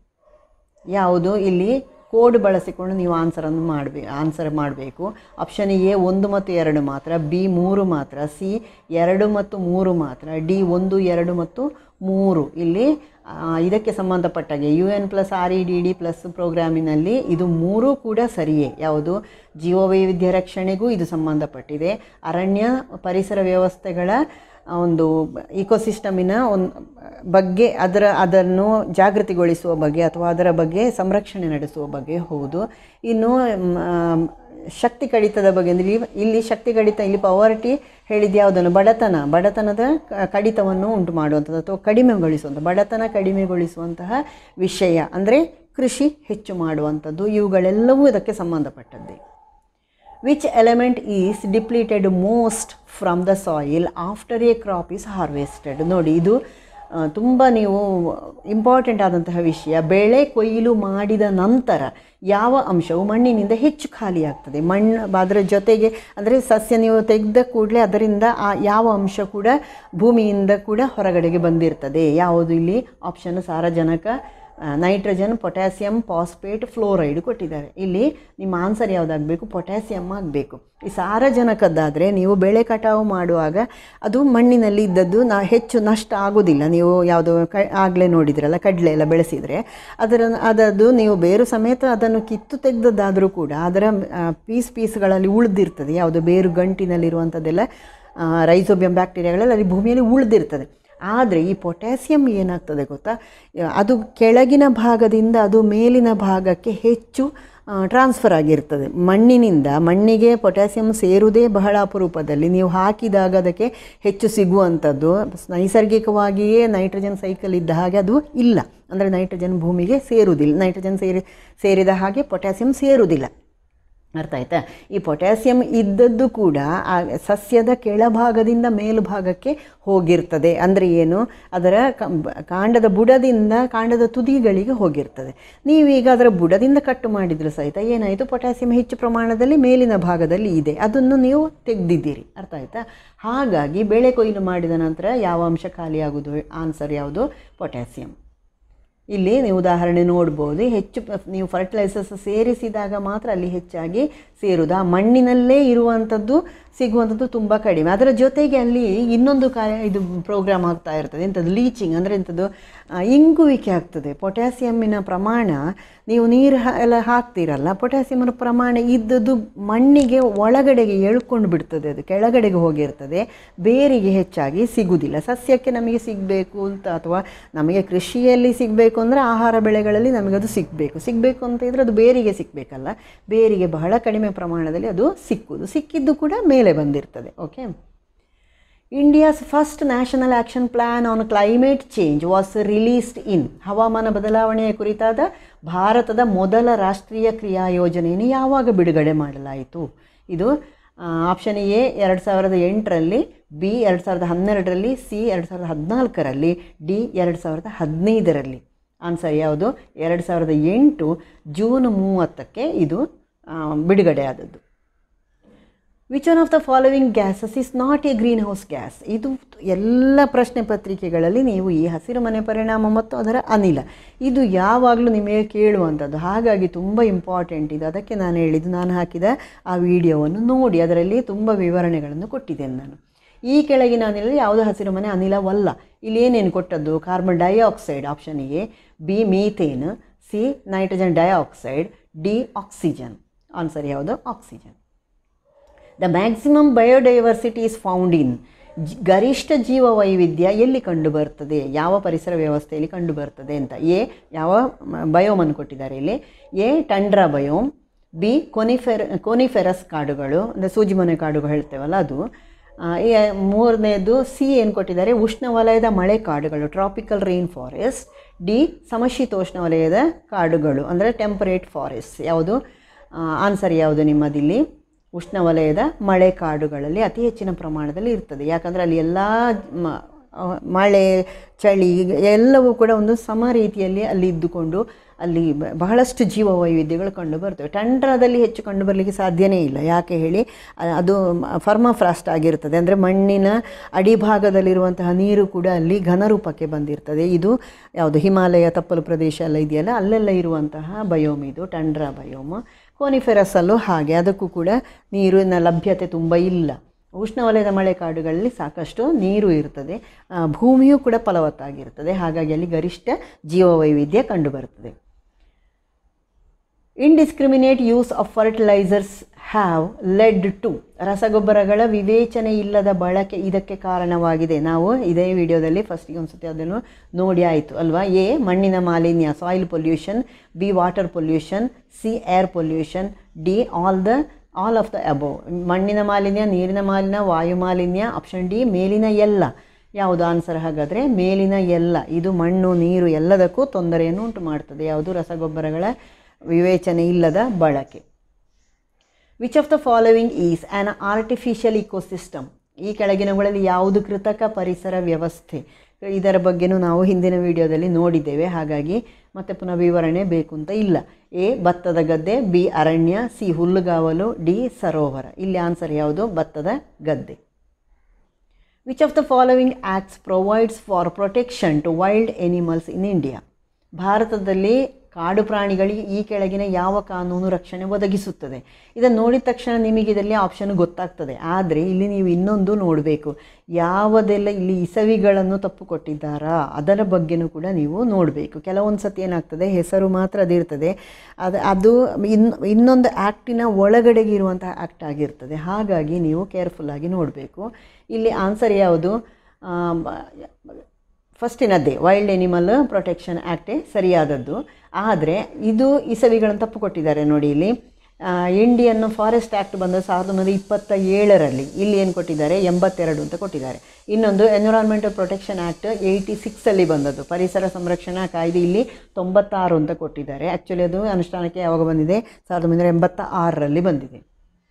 ಯಾವುದು ಇಲ್ಲಿ ಕೋಡ್ ಬಳಸಿಕೊಂಡು ನೀವು ಆನ್ಸರನ್ನು ಮಾಡಬೇಕು ಆನ್ಸರ್ ಮಾಡಬೇಕು ಆಪ್ಷನ್ ಎ ಒಂದು ಮತ್ತು ಎರಡು ಮಾತ್ರ ಬಿ ಮೂರು ಮಾತ್ರ ಸಿ ಎರಡು ಮತ್ತು ಮೂರು ಮಾತ್ರ ಡಿ ಒಂದು ಎರಡು ಮತ್ತು ಮೂರು ಇಲ್ಲಿ ಆ, ಇದಕ್ಕೆ ಸಂಬಂಧಪಟ್ಟಾಗೆ U N plus R E D D plus ಪ್ರೋಗ್ರಾಮಿನಲ್ಲಿ ಇದು ಮೂರೂ ಕೂಡ ಸರಿಯೇ ಯಾವುದು ಜೀವವೈವಿಧ್ಯ ರಕ್ಷಣೆಗೂ ಇದು ಸಂಬಂಧಪಟ್ಟಿದೆ ಅರಣ್ಯ ಪರಿಸರ ವ್ಯವಸ್ಥೆಗಳ ಒಂದು ಇಕೋಸಿಸ್ಟಮಿನ ಒಂದು ಬಗ್ಗೆ ಅದರ ಅದನ್ನು ಜಾಗೃತಿಗೊಳಿಸುವ ಬಗ್ಗೆ ಅಥವಾ ಅದರ ಬಗ್ಗೆ ಸಂರಕ್ಷಣೆ ನಡೆಸುವ ಬಗ್ಗೆ ಹೌದು ಇನ್ನು ಮ್, ಶಕ್ತಿ ಕಡಿತದ ಬಗ್ಗೆ ಅಂದರೆ ಇಲ್ಲಿ- ಇಲ್ಲಿ ಶಕ್ತಿ ಕಡಿತ ಇಲ್ಲಿ ಪವರ್ಟಿ ಹೇಳಿದ ಯಾವುದನ್ನು ಬಡತನ ಬಡತನದ ಕ- ಕಡಿತವನ್ನು ಉಂಟು ಮಾಡುವಂಥದ್ದು ಅಥವಾ ಕಡಿಮೆಗೊಳಿಸುವಂಥ ಬಡತನ ಕಡಿಮೆಗೊಳಿಸುವಂತಹ ವಿಷಯ ಅಂದರೆ ಕೃಷಿ ಹೆಚ್ಚು ಮಾಡುವಂಥದ್ದು ಇವುಗಳೆಲ್ಲವೂ ಇದಕ್ಕೆ ಸಂಬಂಧಪಟ್ಟದ್ದೇ which element is depleted most from the soil after a crop is harvested ನೋಡಿ ಇದು ತುಂಬ ನೀವು ಇಂಪಾರ್ಟೆಂಟ್ ಆದಂತಹ ವಿಷಯ ಬೆಳೆ ಕೊಯ್ಲು ಮಾಡಿದ ನಂತರ ಯಾವ ಅಂಶವು ಮಣ್ಣಿನಿಂದ ಹೆಚ್ಚು ಖಾಲಿಯಾಗ್ತದೆ ಮಣ್ಣು ಅದರ ಜೊತೆಗೆ ಅಂದರೆ ಸಸ್ಯ ನೀವು ತೆಗೆದ ಕೂಡಲೇ ಅದರಿಂದ ಆ ಯಾವ ಅಂಶ ಕೂಡ ಭೂಮಿಯಿಂದ ಕೂಡ ಹೊರಗಡೆಗೆ ಬಂದಿರ್ತದೆ ಯಾವುದು ಇಲ್ಲಿ ಆಪ್ಷನ್ ಸಾರಜನಕ ನೈಟ್ರೋಜನ್ ಪೊಟ್ಯಾಸಿಯಮ್ ಫಾಸ್ಫೇಟ್ ಫ್ಲೋರೈಡ್ ಕೊಟ್ಟಿದ್ದಾರೆ ಇಲ್ಲಿ ನಿಮ್ಮ ಆನ್ಸರ್ ಯಾವುದಾಗಬೇಕು ಪೊಟ್ಯಾಸಿಯಮ್ ಆಗಬೇಕು ಈ ಸಾರಜನಕದ್ದಾದರೆ ನೀವು ಬೆಳೆ ಕಟಾವು ಮಾಡುವಾಗ ಅದು ಮಣ್ಣಿನಲ್ಲಿ ಇದ್ದದ್ದು ನಾ ಹೆಚ್ಚು ನಷ್ಟ ಆಗೋದಿಲ್ಲ ನೀವು ಯಾವುದು ಕ ಆಗಲೇ ನೋಡಿದ್ರಲ್ಲ ಕಡಲೆ ಎಲ್ಲ ಬೆಳೆಸಿದರೆ ಅದರ ಅದರದ್ದು ನೀವು ಬೇರು ಸಮೇತ ಅದನ್ನು ಕಿತ್ತು ತೆಗೆದದ್ದಾದರೂ ಕೂಡ ಅದರ ಪೀಸ್ ಪೀಸ್ಗಳಲ್ಲಿ ಉಳಿದಿರ್ತದೆ ಯಾವುದು ಬೇರು ಗಂಟಿನಲ್ಲಿರುವಂಥದ್ದೆಲ್ಲ ರೈಸೋಬಿಯಂ ಬ್ಯಾಕ್ಟೀರಿಯಾಗಳೆಲ್ಲ ಅಲ್ಲಿ ಭೂಮಿಯಲ್ಲಿ ಉಳಿದಿರ್ತದೆ ಆದರೆ ಈ ಪೊಟ್ಯಾಸಿಯಮ್ ಏನಾಗ್ತದೆ ಗೊತ್ತಾ ಅದು ಕೆಳಗಿನ ಭಾಗದಿಂದ ಅದು ಮೇಲಿನ ಭಾಗಕ್ಕೆ ಹೆಚ್ಚು ಟ್ರಾನ್ಸ್ಫರ್ ಆಗಿರ್ತದೆ ಮಣ್ಣಿನಿಂದ ಮಣ್ಣಿಗೆ ಪೊಟ್ಯಾಸಿಯಮ್ ಸೇರುವುದೇ ಬಹಳ ಅಪರೂಪದಲ್ಲಿ ನೀವು ಹಾಕಿದಾಗ ಅದಕ್ಕೆ ಹೆಚ್ಚು ಸಿಗುವಂಥದ್ದು ನೈಸರ್ಗಿಕವಾಗಿಯೇ ನೈಟ್ರೋಜನ್ ಸೈಕಲ್ ಇದ್ದ ಹಾಗೆ ಅದು ಇಲ್ಲ ಅಂದರೆ ನೈಟ್ರೋಜನ್ ಭೂಮಿಗೆ ಸೇರುವುದಿಲ್ಲ ನೈಟ್ರೋಜನ್ ಸೇರಿ ಸೇರಿದ ಹಾಗೆ ಪೊಟ್ಯಾಸಿಯಮ್ ಸೇರುವುದಿಲ್ಲ ಅರ್ಥ ಆಯ್ತಾ ಈ ಪೊಟ್ಯಾಸಿಯಮ್ ಇದ್ದದ್ದು ಕೂಡ ಆ ಸಸ್ಯದ ಕೆಳಭಾಗದಿಂದ ಮೇಲ್ಭಾಗಕ್ಕೆ ಹೋಗಿರ್ತದೆ ಅಂದರೆ ಏನು ಅದರ ಕಂ- ಕಾಂಡದ ಬುಡದಿಂದ ಕಾಂಡದ ತುದಿಗಳಿಗೆ ಹೋಗಿರ್ತದೆ ನೀವೀಗ ಅದರ ಬುಡದಿಂದ ಕಟ್ಟು ಮಾಡಿದ್ರು ಸಹಿತ ಏನಾಯಿತು ಪೊಟ್ಯಾಸಿಯಮ್ ಹೆಚ್ಚು ಪ್ರಮಾಣದಲ್ಲಿ ಮೇಲಿನ ಭಾಗದಲ್ಲಿ ಇದೆ ಅದನ್ನು ನೀವು ತೆಗೆದಿದ್ದೀರಿ ಅರ್ಥ ಆಯ್ತಾ ಹಾಗಾಗಿ ಬೆಳೆ ಕೊಯ್ಲು ಮಾಡಿದ ನಂತರ ಯಾವ ಅಂಶ ಖಾಲಿಯಾಗುವುದು ಆನ್ಸರ್ ಯಾವುದು ಪೊಟ್ಯಾಸಿಯಮ್ ಇಲ್ಲಿ ನೀವು ಉದಾಹರಣೆ ನೋಡ್ಬೋದು ಹೆಚ್ಚು ಪ- ನೀವು ಫರ್ಟಿಲೈಸರ್ಸ್ ಸೇರಿಸಿದಾಗ ಮಾತ್ರ ಅಲ್ಲಿ ಹೆಚ್ಚಾಗಿ ಸೇರುವುದು ಆ ಮಣ್ಣಿನಲ್ಲೇ ಇರುವಂಥದ್ದು ಸಿಗುವಂಥದ್ದು ತುಂಬ ಕಡಿಮೆ ಅದರ ಜೊತೆಗೆ ಅಲ್ಲಿ ಇನ್ನೊಂದು ಕಾ ಇದು ಪ್ರೋಗ್ರಾಮ್ ಆಗ್ತಾ ಇರ್ತದೆ ಎಂಥದ್ದು ಲೀಚಿಂಗ್ ಅಂದರೆ ಎಂಥದ್ದು ಆ, ಇಂಗುವಿಕೆ ಆಗ್ತದೆ ಪೊಟ್ಯಾಸಿಯಮ್ಮಿನ ಪ್ರಮಾಣ ನೀವು ನೀರು ಹ- ಎಲ್ಲ ಹಾಕ್ತೀರಲ್ಲ ಪೊಟ್ಯಾಸಿಯಮ್ನ ಪ್ರಮಾಣ ಇದ್ದದ್ದು ಮಣ್ಣಿಗೆ ಒಳಗಡೆಗೆ ಎಳ್ಕೊಂಡು ಬಿಡ್ತದೆ ಅದು ಕೆಳಗಡೆಗೆ ಹೋಗಿರ್ತದೆ ಬೇರಿಗೆ ಹೆಚ್ಚಾಗಿ ಸಿಗುವುದಿಲ್ಲ ಸಸ್ಯಕ್ಕೆ ನಮಗೆ ಸಿಗಬೇಕು ಅಂತ ಅಥವಾ ನಮಗೆ ಕೃಷಿಯಲ್ಲಿ ಸಿಗಬೇಕು ಅಂದರೆ ಆಹಾರ ಬೆಳೆಗಳಲ್ಲಿ ನಮಗೆ ಅದು ಸಿಗಬೇಕು ಸಿಗಬೇಕು ಅಂತ ಇದ್ದರೆ ಅದು ಬೇರಿಗೆ ಸಿಗಬೇಕಲ್ಲ ಬೇರಿಗೆ ಬಹಳ ಕಡಿಮೆ ಪ್ರಮಾಣದಲ್ಲಿ ಅದು ಸಿಕ್ಕುವುದು ಸಿಕ್ಕಿದ್ದು ಕೂಡ ಮೇಲೆ ಬಂದಿರ್ತದೆ okay India's first national action plan on climate change was released in ಹವಾಮಾನ ಬದಲಾವಣೆಯ ಕುರಿತಾದ ಭಾರತದ ಮೊದಲ ರಾಷ್ಟ್ರೀಯ ಕ್ರಿಯಾ ಯೋಜನೆಯನ್ನು ಯಾವಾಗ ಬಿಡುಗಡೆ ಮಾಡಲಾಯಿತು ಇದು ಆಪ್ಷನ್ ಎ ಎರಡು ಸಾವಿರದ ಎಂಟರಲ್ಲಿ ಬಿ ಎರಡು ಸಾವಿರದ ಹನ್ನೆರಡರಲ್ಲಿ ಸಿ ಎರಡು ಸಾವಿರದ ಹದಿನಾಲ್ಕರಲ್ಲಿ ಡಿ ಎರಡು ಸಾವಿರದ ಹದಿನೈದರಲ್ಲಿ ಆನ್ಸರ್ ಯಾವುದು ಎರಡು ಸಾವಿರದ ಎಂಟು ಜೂನ್ ಮೂವತ್ತಕ್ಕೆ ಇದು ಆ, ಬಿಡುಗಡೆ ಆದದ್ದು which one of the following gases is not a greenhouse gas ಇದು ಎಲ್ಲ ಪ್ರಶ್ನೆ ಪತ್ರಿಕೆಗಳಲ್ಲಿ ನೀವು ಈ ಹಸಿರು ಮನೆ ಪರಿಣಾಮ ಮತ್ತು ಅದರ ಅನಿಲ ಇದು ಯಾವಾಗಲೂ ನಿಮಗೆ ಕೇಳುವಂಥದ್ದು ಹಾಗಾಗಿ ತುಂಬ ಇಂಪಾರ್ಟೆಂಟ್ ಇದು ಅದಕ್ಕೆ ನಾನು ಹೇಳಿದ್ದು ನಾನು ಹಾಕಿದ ಆ ವಿಡಿಯೋವನ್ನು ನೋಡಿ ಅದರಲ್ಲಿ ತುಂಬ ವಿವರಣೆಗಳನ್ನು ಕೊಟ್ಟಿದ್ದೇನೆ ನಾನು ಈ ಕೆಳಗಿನ ಅನಿಲ ಯಾವುದು ಹಸಿರು ಮನೆ ಅನಿಲವಲ್ಲ ಇಲ್ಲಿ ಏನೇನು ಕೊಟ್ಟದ್ದು carbon dioxide option A B methane C nitrogen dioxide D oxygen answer ಯಾವುದು oxygen the maximum biodiversity is found in ಗರಿಷ್ಠ ಜೀವ ವೈವಿಧ್ಯ ಎಲ್ಲಿ ಕಂಡುಬರ್ತದೆ ಯಾವ ಪರಿಸರ ವ್ಯವಸ್ಥೆಯಲ್ಲಿ ಕಂಡುಬರ್ತದೆ ಅಂತ ಎ ಯಾವ ಬಯೋಮನ್ನು ಕೊಟ್ಟಿದ್ದಾರೆ ಇಲ್ಲಿ A tundra biome B conifer coniferous ಕಾಡುಗಳು ಅಂದರೆ ಸೂಜಿಮನೆ ಕಾಡುಗಳು ಹೇಳ್ತೇವಲ್ಲ ಅದು ಆ, ಈ ಮೂರನೇದು ಸಿ ಏನು ಕೊಟ್ಟಿದ್ದಾರೆ ಉಷ್ಣವಲಯದ ಮಳೆ ಕಾಡುಗಳು ಟ್ರಾಪಿಕಲ್ ರೈನ್ ಫಾರೆಸ್ಟ್ ಡಿ ಸಮಶೀತೋಷ್ಣ ವಲಯದ ಕಾಡುಗಳು ಅಂದರೆ ಟೆಂಪರೇಟ್ ಫಾರೆಸ್ಟ್ ಯಾವುದು ಆನ್ಸರ್ ಯಾವುದು ನಿಮ್ಮದಿಲ್ಲಿ ಉಷ್ಣವಲಯದ ಮಳೆ ಕಾಡುಗಳಲ್ಲಿ ಅತಿ ಹೆಚ್ಚಿನ ಪ್ರಮಾಣದಲ್ಲಿ ಇರ್ತದೆ ಯಾಕಂದರೆ ಅಲ್ಲಿ ಎಲ್ಲ ಮ- ಆ, ಮಳೆ ಚಳಿ ಎಲ್ಲವೂ ಕೂಡ ಒಂದು ಸಮ ರೀತಿಯಲ್ಲಿ ಅಲ್ಲಿ ಇದ್ದುಕೊಂಡು ಅಲ್ಲಿ ಬ- ಬಹಳಷ್ಟು ಜೀವ ವೈವಿಧ್ಯಗಳು ಕಂಡು ಬರ್ತವೆ ಟಂಡ್ರಾದಲ್ಲಿ ಹೆಚ್ಚು ಕಂಡು ಬರಲಿಕ್ಕೆ ಸಾಧ್ಯನೇ ಇಲ್ಲ ಯಾಕೆ ಹೇಳಿ ಅ- ಅದು ಫರ್ಮಾಫ್ರಾಸ್ಟ್ ಆಗಿರ್ತದೆ ಅಂದರೆ ಮಣ್ಣಿನ ಅಡಿಭಾಗದಲ್ಲಿರುವಂತಹ ನೀರು ಕೂಡ ಅಲ್ಲಿ ಘನರೂಪಕ್ಕೆ ಬಂದಿರ್ತದೆ ಇದು ಯಾವುದು ಹಿಮಾಲಯ ತಪ್ಪಲು ಪ್ರದೇಶ ಎಲ್ಲ ಇದೆಯಲ್ಲ ಅಲ್ಲೆಲ್ಲ ಇರುವಂತಹ ಬಯೋಮ್ ಇದು ಟಂಡ್ರಾ ಬಯೋಮ್ ಕೋನಿಫೆರಸಲ್ಲೂ ಹಾಗೆ ಅದಕ್ಕೂ ಕೂಡ ನೀರಿನ ಲಭ್ಯತೆ ತುಂಬ ಇಲ್ಲ ಉಷ್ಣವಲಯದ ಮಳೆ ಕಾಡುಗಳಲ್ಲಿ ಸಾಕಷ್ಟು ನೀರು ಇರ್ತದೆ ಆ, ಭೂಮಿಯೂ ಕೂಡ ಫಲವತ್ತಾಗಿರ್ತದೆ ಹಾಗಾಗಿ ಅಲ್ಲಿ ಗರಿಷ್ಠ ಜೀವವೈವಿಧ್ಯ ಕಂಡುಬರುತ್ತದೆ indiscriminate use of fertilisers have led to ರಸಗೊಬ್ಬರಗಳ ವಿವೇಚನೆ ಇಲ್ಲದ ಬಳಕೆ ಇದಕ್ಕೆ ಕಾರಣವಾಗಿದೆ ನಾವು ಇದೇ ವಿಡಿಯೋದಲ್ಲಿ ಫಸ್ಟಿಗೆ ಒಂದ್ಸತಿ ಅದನ್ನು ನೋಡಿ ಆಯಿತು ಅಲ್ವಾ ಎ ಮಣ್ಣಿನ ಮಾಲಿನ್ಯ soil pollution B water pollution C air pollution D all the all of the above ಮಣ್ಣಿನ ಮಾಲಿನ್ಯ ನೀರಿನ ಮಾಲಿನ್ಯ ವಾಯು ಮಾಲಿನ್ಯ ಆಪ್ಷನ್ ಡಿ ಮೇಲಿನ ಎಲ್ಲ ಯಾವುದು ಆನ್ಸರ್ ಹಾಗಾದರೆ ಮೇಲಿನ ಎಲ್ಲ ಇದು ಮಣ್ಣು ನೀರು ಎಲ್ಲದಕ್ಕೂ ತೊಂದರೆಯನ್ನು ಉಂಟು ಮಾಡ್ತದೆ ಯಾವುದು ರಸಗೊಬ್ಬರಗಳ ವಿವೇಚನೆ ಇಲ್ಲದ ಬಳಕೆ which of the following is an artificial ecosystem ಈ ಕೆಳಗಿನವುಗಳಲ್ಲಿ ಯಾವುದು ಕೃತಕ ಪರಿಸರ ವ್ಯವಸ್ಥೆ ಇದರ ಬಗ್ಗೆನೂ ನಾವು ಹಿಂದಿನ ವಿಡಿಯೋದಲ್ಲಿ ನೋಡಿದ್ದೇವೆ ಹಾಗಾಗಿ ಮತ್ತೆ ಪುನಃ ವಿವರಣೆ ಬೇಕು ಅಂತ ಇಲ್ಲ ಎ ಭತ್ತದ ಗದ್ದೆ ಬಿ ಅರಣ್ಯ ಸಿ ಹುಲ್ಲುಗಾವಲು ಡಿ ಸರೋವರ ಇಲ್ಲಿ ಆನ್ಸರ್ ಯಾವುದು ಭತ್ತದ ಗದ್ದೆ which of the following acts provides for protection to wild animals in India ಭಾರತದಲ್ಲಿ ಕಾಡು ಪ್ರಾಣಿಗಳಿಗೆ ಈ ಕೆಳಗಿನ ಯಾವ ಕಾನೂನು ರಕ್ಷಣೆ ಒದಗಿಸುತ್ತದೆ ಇದನ್ನು ನೋಡಿದ ತಕ್ಷಣ ನಿಮಗೆ ಇದರಲ್ಲಿ ಆಪ್ಷನ್ ಗೊತ್ತಾಗ್ತದೆ ಆದರೆ ಇಲ್ಲಿ ನೀವು ಇನ್ನೊಂದು ನೋಡಬೇಕು ಯಾವುದೆಲ್ಲ ಇಲ್ಲಿ ಇಸವಿಗಳನ್ನು ತಪ್ಪು ಕೊಟ್ಟಿದ್ದಾರಾ ಅದರ ಬಗ್ಗೆನೂ ಕೂಡ ನೀವು ನೋಡಬೇಕು ಕೆಲವೊಂದು ಸತಿ ಏನಾಗ್ತದೆ ಹೆಸರು ಮಾತ್ರ ಅದಿರ್ತದೆ ಅದು ಅದು ಇನ್ ಇನ್ನೊಂದು ಆ್ಯಕ್ಟಿನ ಒಳಗಡೆಗೆ ಇರುವಂತಹ ಆ್ಯಕ್ಟ್ ಆಗಿರ್ತದೆ ಹಾಗಾಗಿ ನೀವು ಕೇರ್ಫುಲ್ಲಾಗಿ ನೋಡಬೇಕು ಇಲ್ಲಿ ಆನ್ಸರ್ ಯಾವುದು ಆ, ಬ- ಫಸ್ಟಿನದ್ದೇ ವೈಲ್ಡ್ ಎನಿಮಲ್ ಪ್ರೊಟೆಕ್ಷನ್ ಆ್ಯಕ್ಟೇ ಸರಿಯಾದದ್ದು ಆದರೆ ಇದು ಇಸವಿಗಳನ್ನು ತಪ್ಪು ಕೊಟ್ಟಿದ್ದಾರೆ ನೋಡಿ ಇಲ್ಲಿ ಆ, ಇಂಡಿಯನ್ ಫಾರೆಸ್ಟ್ ಆ್ಯಕ್ಟ್ ಬಂದ ಸಾವಿರದ ಒಂಬೈನೂರ ಇಪ್ಪತ್ತ ಏಳರಲ್ಲಿ ಇಲ್ಲಿ ಏನು ಕೊಟ್ಟಿದ್ದಾರೆ ಎಂಬತ್ತೆರಡು ಅಂತ ಕೊಟ್ಟಿದ್ದಾರೆ ಇನ್ನೊಂದು ಎನ್ವಿರಾನ್ಮೆಂಟಲ್ ಪ್ರೊಟೆಕ್ಷನ್ ಆ್ಯಕ್ಟ್ ಏಯ್ಟಿ ಸಿಕ್ಸಲ್ಲಿ ಬಂದದ್ದು ಪರಿಸರ ಸಂರಕ್ಷಣಾ ಕಾಯ್ದೆ ಇಲ್ಲಿ ತೊಂಬತ್ತಾರು ಅಂತ ಕೊಟ್ಟಿದ್ದಾರೆ ಆ್ಯಕ್ಚುಲಿ ಅದು ಅನುಷ್ಠಾನಕ್ಕೆ ಯಾವಾಗ ಬಂದಿದೆ ಸಾವಿರದ ಒಂಬೈನೂರ ಎಂಬತ್ತ ಆರರಲ್ಲಿ ಬಂದಿದೆ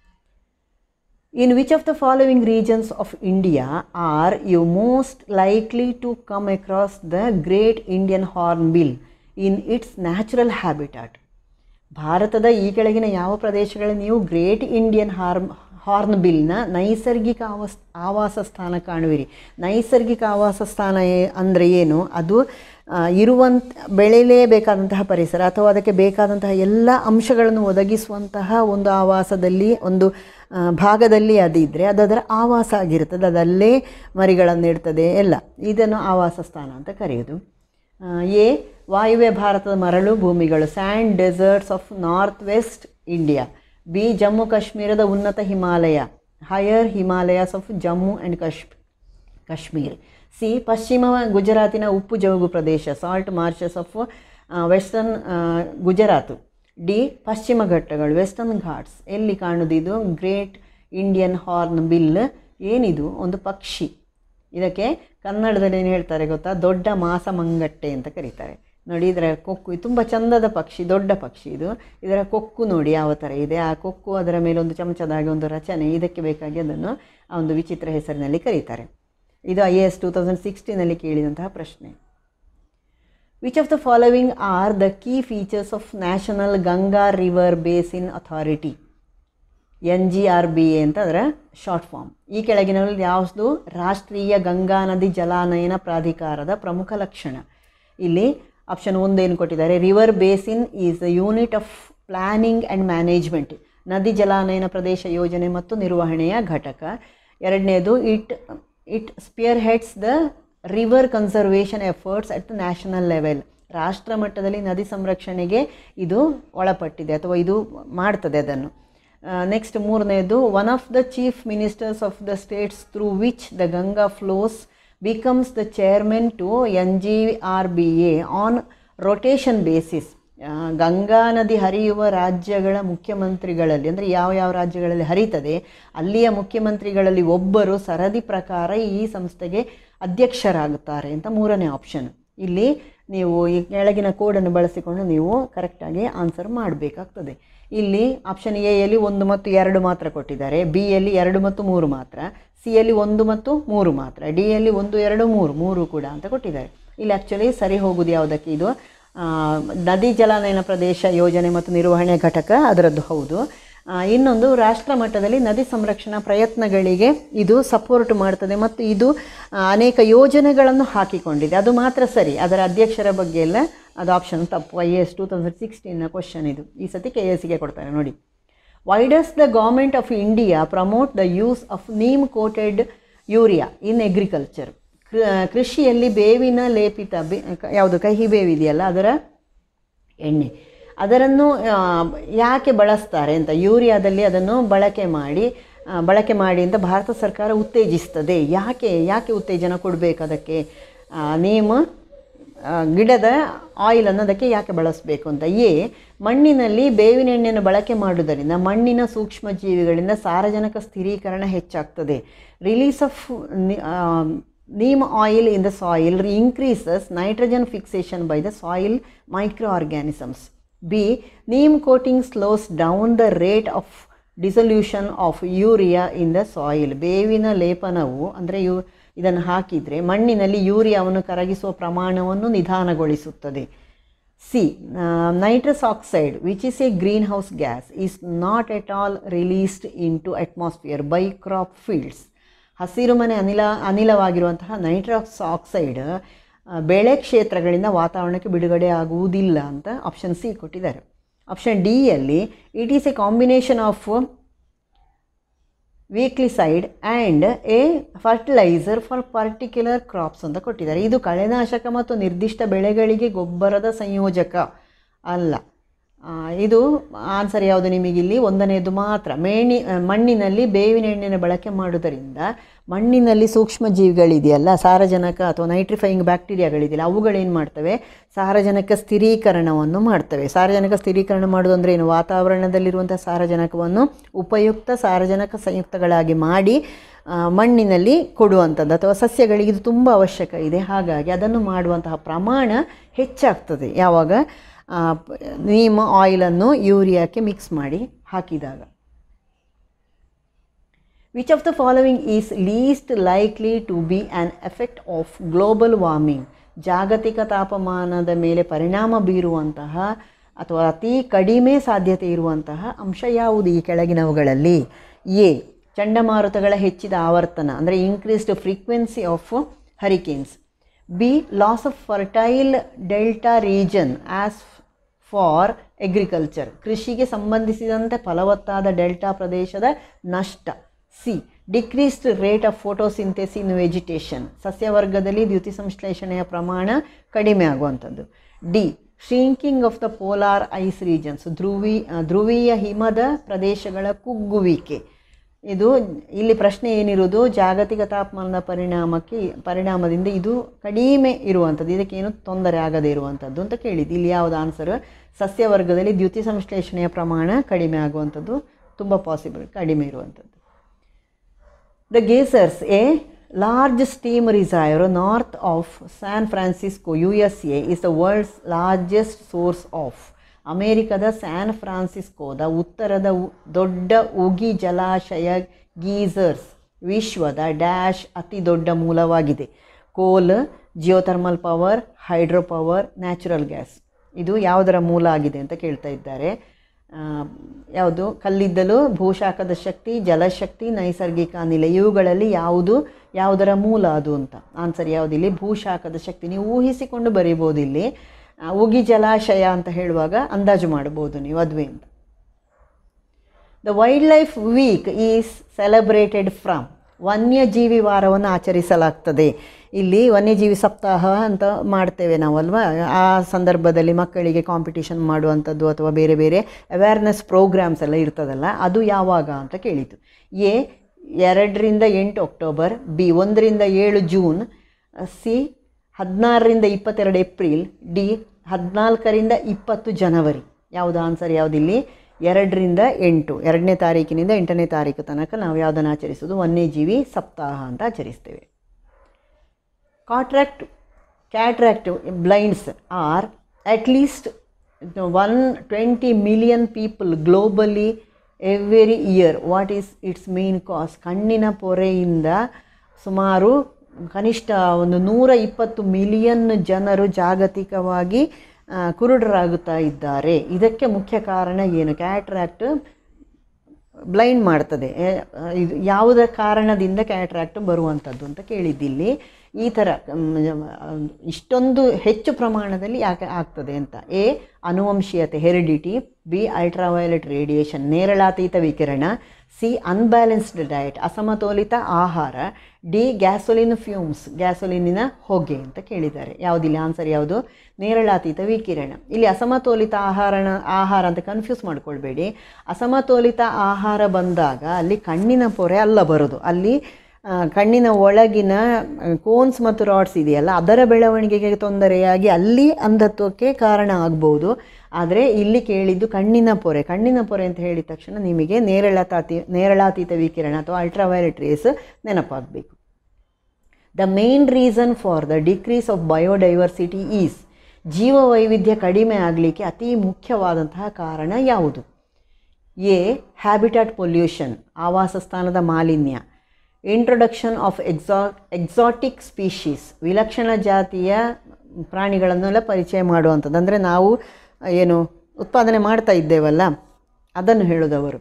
In which of the following regions of India are you most likely to come across the Great Indian Hornbill in its natural habitat? ಭಾರತದ ಈ ಕೆಳಗಿನ ಯಾವ ಪ್ರದೇಶಗಳಲ್ಲಿ ನೀವು ಗ್ರೇಟ್ ಇಂಡಿಯನ್ ಹಾರ್ಮ್ ಹಾರ್ನ್ ಬಿಲ್ನ ನೈಸರ್ಗಿಕ ಆವಾಸ ಆವಾಸ ಸ್ಥಾನ ಕಾಣುವಿರಿ ನೈಸರ್ಗಿಕ ಆವಾಸ ಸ್ಥಾನ ಏ- ಅಂದರೆ ಏನು ಅದು ಆ, ಇರುವಂಥ ಬೆಳೆಯಲೇಬೇಕಾದಂತಹ ಪರಿಸರ ಅಥವಾ ಅದಕ್ಕೆ ಬೇಕಾದಂತಹ ಎಲ್ಲ ಅಂಶಗಳನ್ನು ಒದಗಿಸುವಂತಹ ಒಂದು ಆವಾಸದಲ್ಲಿ ಒಂದು ಆ, ಭಾಗದಲ್ಲಿ ಅದಿದ್ದರೆ ಅದು ಅದರ ಆವಾಸ ಆಗಿರ್ತದೆ ಅದಲ್ಲೇ ಮರಿಗಳನ್ನು ಇಡ್ತದೆ ಎಲ್ಲ ಇದನ್ನು ಆವಾಸ ಸ್ಥಾನ ಅಂತ ಕರೆಯೋದು ಆ, ಎ ವಾಯುವ್ಯ ಭಾರತದ ಮರಳು ಭೂಮಿಗಳು sand deserts of north west India B Jammu ಕಾಶ್ಮೀರದ ಉನ್ನತ Himalaya higher Himalayas of Jammu and ಕಾಶ್ ಕಾಶ್ಮೀರ್ ಸಿ ಪಶ್ಚಿಮ ಗುಜರಾತಿನ ಉಪ್ಪು ಜವುಗು ಪ್ರದೇಶ salt marshes of western Gujarat D ಪಶ್ಚಿಮ ಘಟ್ಟಗಳು ವೆಸ್ಟರ್ನ್ ಘಾಟ್ಸ್ ಎಲ್ಲಿ ಕಾಣುವುದು ಇದು ಗ್ರೇಟ್ ಇಂಡಿಯನ್ ಹಾರ್ನ್ ಬಿಲ್ ಏನಿದು ಒಂದು ಪಕ್ಷಿ ಇದಕ್ಕೆ ಕನ್ನಡದಲ್ಲಿ ಏನು ಹೇಳ್ತಾರೆ ಗೊತ್ತಾ ದೊಡ್ಡ ಮಾಸ ಮಂಗಟ್ಟೆ ಅಂತ ಕರೀತಾರೆ ನೋಡಿ ಇದರ ಕೊಕ್ಕು ಇದು ತುಂಬ ಚಂದದ ಪಕ್ಷಿ ದೊಡ್ಡ ಪಕ್ಷಿ ಇದು ಇದರ ಕೊಕ್ಕು ನೋಡಿ ಯಾವ ಥರ ಇದೆ ಆ ಕೊಕ್ಕು ಅದರ ಮೇಲೆ ಒಂದು ಚಮಚದ ಹಾಗೆ ಒಂದು ರಚನೆ ಇದಕ್ಕೆ ಬೇಕಾಗಿ ಅದನ್ನು ಆ ಒಂದು ವಿಚಿತ್ರ ಹೆಸರಿನಲ್ಲಿ ಕರೀತಾರೆ ಇದು I A S two thousand ಸಿಕ್ಸ್ಟೀನಲ್ಲಿ ಕೇಳಿದಂತಹ ಪ್ರಶ್ನೆ which of the following are the key features of national Ganga river basin authority N G R B A ಅಂತ ಅದರ ಶಾರ್ಟ್ ಫಾರ್ಮ್ ಈ ಕೆಳಗಿನಲ್ಲಿ ಯಾವುದು ರಾಷ್ಟ್ರೀಯ ಗಂಗಾ ನದಿ ಜಲಾನಯನ ಪ್ರಾಧಿಕಾರದ ಪ್ರಮುಖ ಲಕ್ಷಣ ಇಲ್ಲಿ ಆಪ್ಷನ್ ಒಂದು ಏನು ಕೊಟ್ಟಿದ್ದಾರೆ river basin is the unit of planning and management ನದಿ ಜಲಾನಯನ ಪ್ರದೇಶ ಯೋಜನೆ ಮತ್ತು ನಿರ್ವಹಣೆಯ ಘಟಕ ಎರಡನೇದು it it spearheads the river conservation efforts at the national level ರಾಷ್ಟ್ರ ಮಟ್ಟದಲ್ಲಿ ನದಿ ಸಂರಕ್ಷಣೆಗೆ ಇದು ಒಳಪಟ್ಟಿದೆ ಅಥವಾ ಇದು ಮಾಡ್ತದೆ ಅದನ್ನು ನೆಕ್ಸ್ಟ್ ಮೂರನೇದು one of the chief ministers of the states through which the Ganga flows becomes the chairman to N G R B A on rotation basis Ganga ನದಿ ಹರಿಯುವ ರಾಜ್ಯಗಳ ಮುಖ್ಯಮಂತ್ರಿಗಳಲ್ಲಿ ಅಂದರೆ ಯಾವ ಯಾವ ರಾಜ್ಯಗಳಲ್ಲಿ ಹರಿತದೆ ಅಲ್ಲಿಯ ಮುಖ್ಯಮಂತ್ರಿಗಳಲ್ಲಿ ಒಬ್ಬರು ಸರದಿ ಪ್ರಕಾರ ಈ ಸಂಸ್ಥೆಗೆ ಅಧ್ಯಕ್ಷರಾಗುತ್ತಾರೆ ಅಂತ ಮೂರನೇ ಆಪ್ಷನ್ ಇಲ್ಲಿ ನೀವು ಈ ಕೆಳಗಿನ ಕೋಡನ್ನು ಬಳಸಿಕೊಂಡು ನೀವು ಕರೆಕ್ಟಾಗಿ ಆನ್ಸರ್ ಮಾಡಬೇಕಾಗ್ತದೆ ಇಲ್ಲಿ ಆಪ್ಷನ್ ಎಯಲ್ಲಿ ಒಂದು ಮತ್ತು ಎರಡು ಮಾತ್ರ ಕೊಟ್ಟಿದ್ದಾರೆ ಬಿ ಯಲ್ಲಿ ಎರಡು ಮತ್ತು ಮೂರು ಮಾತ್ರ ಸಿ ಯಲ್ಲಿ ಒಂದು ಮತ್ತು ಮೂರು ಮಾತ್ರ ಡಿ ಯಲ್ಲಿ ಒಂದು ಎರಡು ಮೂರು ಮೂರು ಕೂಡ ಅಂತ ಕೊಟ್ಟಿದ್ದಾರೆ ಇಲ್ಲಿ ಆ್ಯಕ್ಚುಲಿ ಸರಿ ಹೋಗುವುದು ಯಾವುದಕ್ಕೆ ಇದು ಆ, ನದಿ ಜಲಾನಯನ ಪ್ರದೇಶ ಯೋಜನೆ ಮತ್ತು ನಿರ್ವಹಣೆ ಘಟಕ ಅದರದ್ದು ಹೌದು ಆ, ಇನ್ನೊಂದು ರಾಷ್ಟ್ರ ಮಟ್ಟದಲ್ಲಿ ನದಿ ಸಂರಕ್ಷಣಾ ಪ್ರಯತ್ನಗಳಿಗೆ ಇದು ಸಪೋರ್ಟ್ ಮಾಡ್ತದೆ ಮತ್ತು ಇದು ಆ, ಅನೇಕ ಯೋಜನೆಗಳನ್ನು ಹಾಕಿಕೊಂಡಿದೆ ಅದು ಮಾತ್ರ ಸರಿ ಅದರ ಅಧ್ಯಕ್ಷರ ಬಗ್ಗೆ ಎಲ್ಲ ಅದು ಆಪ್ಷನ್ ತಪ್ಪು ಐ ಎಸ್ ಟೂ ತೌಸಂಡ್ ಸಿಕ್ಸ್ಟೀನ್ನ ಕ್ವಶನ್ ಇದು ಈ ಸತಿ ಕೆ ಎಸ್ಗೆ ಕೊಡ್ತಾರೆ ನೋಡಿ why does the government of India promote the use of neem coated urea in agriculture ಕೃಷಿಯಲ್ಲಿ ಬೇವಿನ ಲೇಪಿತ ಬೆ ಯಾವುದು ಕಹಿ ಬೇವಿದೆಯಲ್ಲ ಅದರ ಎಣ್ಣೆ ಅದನ್ನು ಆ, ಯಾಕೆ ಬಳಸ್ತಾರೆ ಅಂತ ಯೂರಿಯಾದಲ್ಲಿ ಅದನ್ನು ಬಳಕೆ ಮಾಡಿ ಆ, ಬಳಕೆ ಮಾಡಿ ಅಂತ ಭಾರತ ಸರ್ಕಾರ ಉತ್ತೇಜಿಸ್ತದೆ ಯಾಕೆ ಯಾಕೆ ಉತ್ತೇಜನ ಕೊಡಬೇಕು ಅದಕ್ಕೆ ಆ, ನೇಮ ಆ, ಗಿಡದ ಆಯಿಲನ್ನು ಅದಕ್ಕೆ ಯಾಕೆ ಬಳಸಬೇಕು ಅಂತ ಎ ಮಣ್ಣಿನಲ್ಲಿ ಬೇವಿನ ಎಣ್ಣೆಯನ್ನು ಬಳಕೆ ಮಾಡುವುದರಿಂದ ಮಣ್ಣಿನ ಸೂಕ್ಷ್ಮ ಜೀವಿಗಳಿಂದ ಸಾರಜನಕ ಸ್ಥಿರೀಕರಣ ಹೆಚ್ಚಾಗ್ತದೆ release of neem oil in the soil increases nitrogen fixation by the soil micro organisms B neem coating slows down the rate of dissolution of urea in the soil ಬೇವಿನ ಲೇಪನವು ಅಂದರೆ ಯು ಇದನ್ನು ಹಾಕಿದರೆ ಮಣ್ಣಿನಲ್ಲಿ ಯೂರಿಯಾವನ್ನು ಕರಗಿಸುವ ಪ್ರಮಾಣವನ್ನು ನಿಧಾನಗೊಳಿಸುತ್ತದೆ C nitrous oxide which is a greenhouse gas is not at all released into atmosphere by crop fields ಹಸಿರುಮನೆ ಅನಿಲ ಅನಿಲವಾಗಿರುವಂತಹ ನೈಟ್ರಸ್ ಆಕ್ಸೈಡ್ ಆ, ಬೆಳೆ ಕ್ಷೇತ್ರಗಳಿಂದ ವಾತಾವರಣಕ್ಕೆ ಬಿಡುಗಡೆ ಆಗುವುದಿಲ್ಲ ಅಂತ ಆಪ್ಷನ್ ಸಿ ಕೊಟ್ಟಿದ್ದಾರೆ ಆಪ್ಷನ್ ಡಿಯಲ್ಲಿ it is a combination of weedicide and a fertiliser for particular crops ಅಂತ ಕೊಟ್ಟಿದ್ದಾರೆ ಇದು ಕಳೆನಾಶಕ ಮತ್ತು ನಿರ್ದಿಷ್ಟ ಬೆಳೆಗಳಿಗೆ ಗೊಬ್ಬರದ ಸಂಯೋಜಕ ಅಲ್ಲ ಆ, ಇದು ಆನ್ಸರ್ ಯಾವುದು ನಿಮಗಿಲ್ಲಿ ಒಂದನೆಯದು ಮಾತ್ರ ಮೇಣಿ ಆ, ಮಣ್ಣಿನಲ್ಲಿ ಬೇವಿನ ಎಣ್ಣೆನ ಬಳಕೆ ಮಾಡುವುದರಿಂದ ಮಣ್ಣಿನಲ್ಲಿ ಸೂಕ್ಷ್ಮ ಜೀವಿಗಳಿದೆಯಲ್ಲ ಸಾರಜನಕ ಅಥವಾ ನೈಟ್ರಿಫೈಯಿಂಗ್ ಬ್ಯಾಕ್ಟೀರಿಯಾಗಳಿದೆಯಲ್ಲ ಅವುಗಳೇನು ಮಾಡ್ತವೆ ಸಾರಜನಕ ಸ್ಥಿರೀಕರಣವನ್ನು ಮಾಡ್ತವೆ ಸಾರಜನಕ ಸ್ಥಿರೀಕರಣ ಮಾಡೋದು ಅಂದರೆ ಏನು ವಾತಾವರಣದಲ್ಲಿರುವಂಥ ಸಾರಜನಕವನ್ನು ಉಪಯುಕ್ತ ಸಾರಜನಕ ಸಂಯುಕ್ತಗಳಾಗಿ ಮಾಡಿ ಆ, ಮಣ್ಣಿನಲ್ಲಿ ಕೊಡುವಂಥದ್ದು ಅಥವಾ ಸಸ್ಯಗಳಿಗೆ ಇದು ತುಂಬ ಅವಶ್ಯಕ ಇದೆ ಹಾಗಾಗಿ ಅದನ್ನು ಮಾಡುವಂತಹ ಪ್ರಮಾಣ ಹೆಚ್ಚಾಗ್ತದೆ ಯಾವಾಗ ಆ, ಪ- ನೀಮ್ ಆಯಿಲನ್ನು ಯೂರಿಯಾಕ್ಕೆ ಮಿಕ್ಸ್ ಮಾಡಿ ಹಾಕಿದಾಗ which of the following is least likely to be an effect of global warming ಜಾಗತಿಕ ತಾಪಮಾನದ ಮೇಲೆ ಪರಿಣಾಮ ಬೀರುವಂತಹ ಅಥವಾ ಅತಿ ಕಡಿಮೆ ಸಾಧ್ಯತೆ ಇರುವಂತಹ ಅಂಶ ಯಾವುದು ಈ ಕೆಳಗಿನವುಗಳಲ್ಲಿ ಎ ಚಂಡಮಾರುತಗಳ ಹೆಚ್ಚಿದ ಆವರ್ತನ ಅಂದರೆ increased frequency of hurricanes B loss of fertile delta region as for agriculture ಕೃಷಿಗೆ ಸಂಬಂಧಿಸಿದಂತೆ ಫಲವತ್ತಾದ ಡೆಲ್ಟಾ ಪ್ರದೇಶದ ನಷ್ಟ C decreased rate of photosynthesis in vegetation ಸಸ್ಯವರ್ಗದಲ್ಲಿ ದ್ಯುತಿ ಸಂಶ್ಲೇಷಣೆಯ ಪ್ರಮಾಣ ಕಡಿಮೆ ಆಗುವಂಥದ್ದು D shrinking of the polar ice regions ಧ್ರುವಿ ಧ್ರುವೀಯ ಹಿಮದ ಪ್ರದೇಶಗಳ ಕುಗ್ಗುವಿಕೆ ಇದು ಇಲ್ಲಿ ಪ್ರಶ್ನೆ ಏನಿರೋದು ಜಾಗತಿಕ ತಾಪಮಾನದ ಪರಿಣಾಮಕ್ಕೆ ಪರಿಣಾಮದಿಂದ ಇದು ಕಡಿಮೆ ಇರುವಂಥದ್ದು ಇದಕ್ಕೇನು ತೊಂದರೆ ಆಗದೇ ಇರುವಂಥದ್ದು ಅಂತ ಕೇಳಿದ್ದು ಇಲ್ಲಿ ಯಾವುದು ಆನ್ಸರ್ ಸಸ್ಯವರ್ಗದಲ್ಲಿ ದ್ಯುತಿ ಸಂಶ್ಲೇಷಣೆಯ ಪ್ರಮಾಣ ಕಡಿಮೆ ಆಗುವಂಥದ್ದು ತುಂಬ ಪಾಸಿಬಲ್ ಕಡಿಮೆ ಇರುವಂಥದ್ದು the geysers a large steam reservoir north of San Francisco U S A is the world's largest source of ಅಮೇರಿಕದ ಸ್ಯಾನ್ ಫ್ರಾನ್ಸಿಸ್ಕೋದ ಉತ್ತರದ ಉ- ದೊಡ್ಡ ಉಗಿ ಜಲಾಶಯ ಗೀಸರ್ಸ್ ವಿಶ್ವದ ಡ್ಯಾಶ್ ಅತಿ ದೊಡ್ಡ ಮೂಲವಾಗಿದೆ coal geothermal power hydro power natural gas ಇದು ಯಾವುದರ ಮೂಲ ಆಗಿದೆ ಅಂತ ಕೇಳ್ತಾ ಇದ್ದಾರೆ ಆ, ಯಾವುದು ಕಲ್ಲಿದ್ದಲು ಭೂಶಾಖದ ಶಕ್ತಿ ಜಲಶಕ್ತಿ ನೈಸರ್ಗಿಕ ಅನಿಲ ಇವುಗಳಲ್ಲಿ ಯಾವುದು ಯಾವುದರ ಮೂಲ ಅದು ಅಂತ ಆನ್ಸರ್ ಯಾವುದಿಲ್ಲಿ ಭೂಶಾಖದ ಶಕ್ತಿ ನೀವು ಊಹಿಸಿಕೊಂಡು ಬರೀಬೋದು ಇಲ್ಲಿ ಆ, ಉಗಿ ಜಲಾಶಯ ಅಂತ ಹೇಳುವಾಗ ಅಂದಾಜು ಮಾಡ್ಬೋದು ನೀವು ಅದುವೇ ಅಂತ the wildlife week is celebrated from ವನ್ಯಜೀವಿ ವಾರವನ್ನು ಆಚರಿಸಲಾಗ್ತದೆ ಇಲ್ಲಿ ವನ್ಯಜೀವಿ ಸಪ್ತಾಹ ಅಂತ ಮಾಡ್ತೇವೆ ನಾವಲ್ವಾ ಆ ಸಂದರ್ಭದಲ್ಲಿ ಮಕ್ಕಳಿಗೆ ಕಾಂಪಿಟಿಷನ್ ಮಾಡುವಂಥದ್ದು ಅಥವಾ ಬೇರೆ ಬೇರೆ ಅವೇರ್ನೆಸ್ ಪ್ರೋಗ್ರಾಮ್ಸ್ ಎಲ್ಲ ಇರ್ತದಲ್ಲ ಅದು ಯಾವಾಗ ಅಂತ ಕೇಳಿತು ಎ ಎರಡರಿಂದ ಎಂಟು ಅಕ್ಟೋಬರ್ ಬಿ ಒಂದರಿಂದ ಏಳು ಜೂನ್ ಸಿ ಹದಿನಾರರಿಂದ ಇಪ್ಪತ್ತೆರಡು ಏಪ್ರಿಲ್ ಡಿ ಹದಿನಾಲ್ಕರಿಂದ ಇಪ್ಪತ್ತು ಜನವರಿ ಯಾವುದು ಆನ್ಸರ್ ಯಾವುದಿಲ್ಲಿ ಎರಡರಿಂದ ಎಂಟು ಎರಡನೇ ತಾರೀಕಿನಿಂದ ಎಂಟನೇ ತಾರೀಕು ತನಕ ನಾವು ಯಾವುದನ್ನು ಆಚರಿಸೋದು ವನ್ಯಜೀವಿ ಸಪ್ತಾಹ ಅಂತ ಆಚರಿಸ್ತೇವೆ contract cataract blinds are at least one twenty million people globally every year what is its main cause ಕಣ್ಣಿನ ಪೊರೆಯಿಂದ ಸುಮಾರು ಕನಿಷ್ಠ ಒಂದು ನೂರ ಇಪ್ಪತ್ತು ಮಿಲಿಯನ್ ಜನರು ಜಾಗತಿಕವಾಗಿ ಆ, ಕುರುಡರಾಗುತ್ತಾ ಇದ್ದಾರೆ ಇದಕ್ಕೆ ಮುಖ್ಯ ಕಾರಣ ಏನು ಕ್ಯಾಟ್ರಾಕ್ಟ್ ಬ್ಲೈಂಡ್ ಮಾಡ್ತದೆ ಎ- ಇದು ಯಾವುದರ ಕಾರಣದಿಂದ ಕ್ಯಾಟ್ರಾಕ್ಟ್ ಬರುವಂಥದ್ದು ಅಂತ ಕೇಳಿದ್ದಿಲ್ಲಿ ಈ ಥರ ಮ್, ಇಷ್ಟೊಂದು ಹೆಚ್ಚು ಪ್ರಮಾಣದಲ್ಲಿ ಯಾಕೆ ಆಗ್ತದೆ ಅಂತ ಎ ಅನುವಂಶೀಯತೆ ಹೆರಿಡಿಟಿ ಬಿ ಅಲ್ಟ್ರಾವೈಲೆಟ್ ರೇಡಿಯೇಷನ್ ನೇರಳಾತೀತ ವಿಕಿರಣ ಸಿ ಅನ್ಬ್ಯಾಲೆನ್ಸ್ಡ್ ಡಯಟ್ ಅಸಮತೋಲಿತ ಆಹಾರ ಡಿ ಗ್ಯಾಸೋಲಿನ್ ಫ್ಯೂಮ್ಸ್ ಗ್ಯಾಸೋಲಿನಿನ ಹೊಗೆ ಅಂತ ಕೇಳಿದ್ದಾರೆ ಯಾವುದಿಲ್ಲ ಆನ್ಸರ್ ಯಾವುದು ನೇರಳಾತೀತ ವಿಕಿರಣ ಇಲ್ಲಿ ಅಸಮತೋಲಿತ ಆಹಾರನ ಆಹಾರ ಅಂತ ಕನ್ಫ್ಯೂಸ್ ಮಾಡ್ಕೊಳ್ಬೇಡಿ ಅಸಮತೋಲಿತ ಆಹಾರ ಬಂದಾಗ ಅಲ್ಲಿ ಕಣ್ಣಿನ ಪೊರೆ ಅಲ್ಲ ಬರೋದು ಅಲ್ಲಿ ಆ, ಕಣ್ಣಿನ ಒಳಗಿನ ಕೋನ್ಸ್ ಮತ್ತು ರಾಡ್ಸ್ ಇದೆಯಲ್ಲ ಅದರ ಬೆಳವಣಿಗೆಗೆ ತೊಂದರೆಯಾಗಿ ಅಲ್ಲಿ ಅಂಧತ್ವಕ್ಕೆ ಕಾರಣ ಆಗ್ಬೋದು ಆದರೆ ಇಲ್ಲಿ ಕೇಳಿದ್ದು ಕಣ್ಣಿನ ಪೊರೆ ಕಣ್ಣಿನ ಪೊರೆ ಅಂತ ಹೇಳಿದ ತಕ್ಷಣ ನಿಮಗೆ ನೇರಳಾತಾತಿ ನೇರಳಾತೀತ ವಿಕಿರಣ ಅಥವಾ ಅಲ್ಟ್ರಾವೈಲೆಟ್ ರೇಸ್ ನೆನಪಾಗಬೇಕು the main reason for the decrease of biodiversity is ಜೀವ ವೈವಿಧ್ಯ ಕಡಿಮೆ ಆಗಲಿಕ್ಕೆ ಅತಿ ಮುಖ್ಯವಾದಂತಹ ಕಾರಣ ಯಾವುದು ಎ ಹ್ಯಾಬಿಟಾಟ್ ಪೊಲ್ಯೂಷನ್ ಆವಾಸ ಸ್ಥಾನದ ಮಾಲಿನ್ಯ ಇಂಟ್ರೊಡಕ್ಷನ್ ಆಫ್ ಎಕ್ಸಾ ಎಕ್ಸಾಟಿಕ್ ಸ್ಪೀಶೀಸ್ ವಿಲಕ್ಷಣ ಜಾತಿಯ ಪ್ರಾಣಿಗಳನ್ನೆಲ್ಲ ಪರಿಚಯ ಮಾಡುವಂಥದ್ದು ಅಂದರೆ ನಾವು ಏನು ಉತ್ಪಾದನೆ ಮಾಡ್ತಾ ಇದ್ದೇವಲ್ಲ ಅದನ್ನು ಹೇಳೋದವರು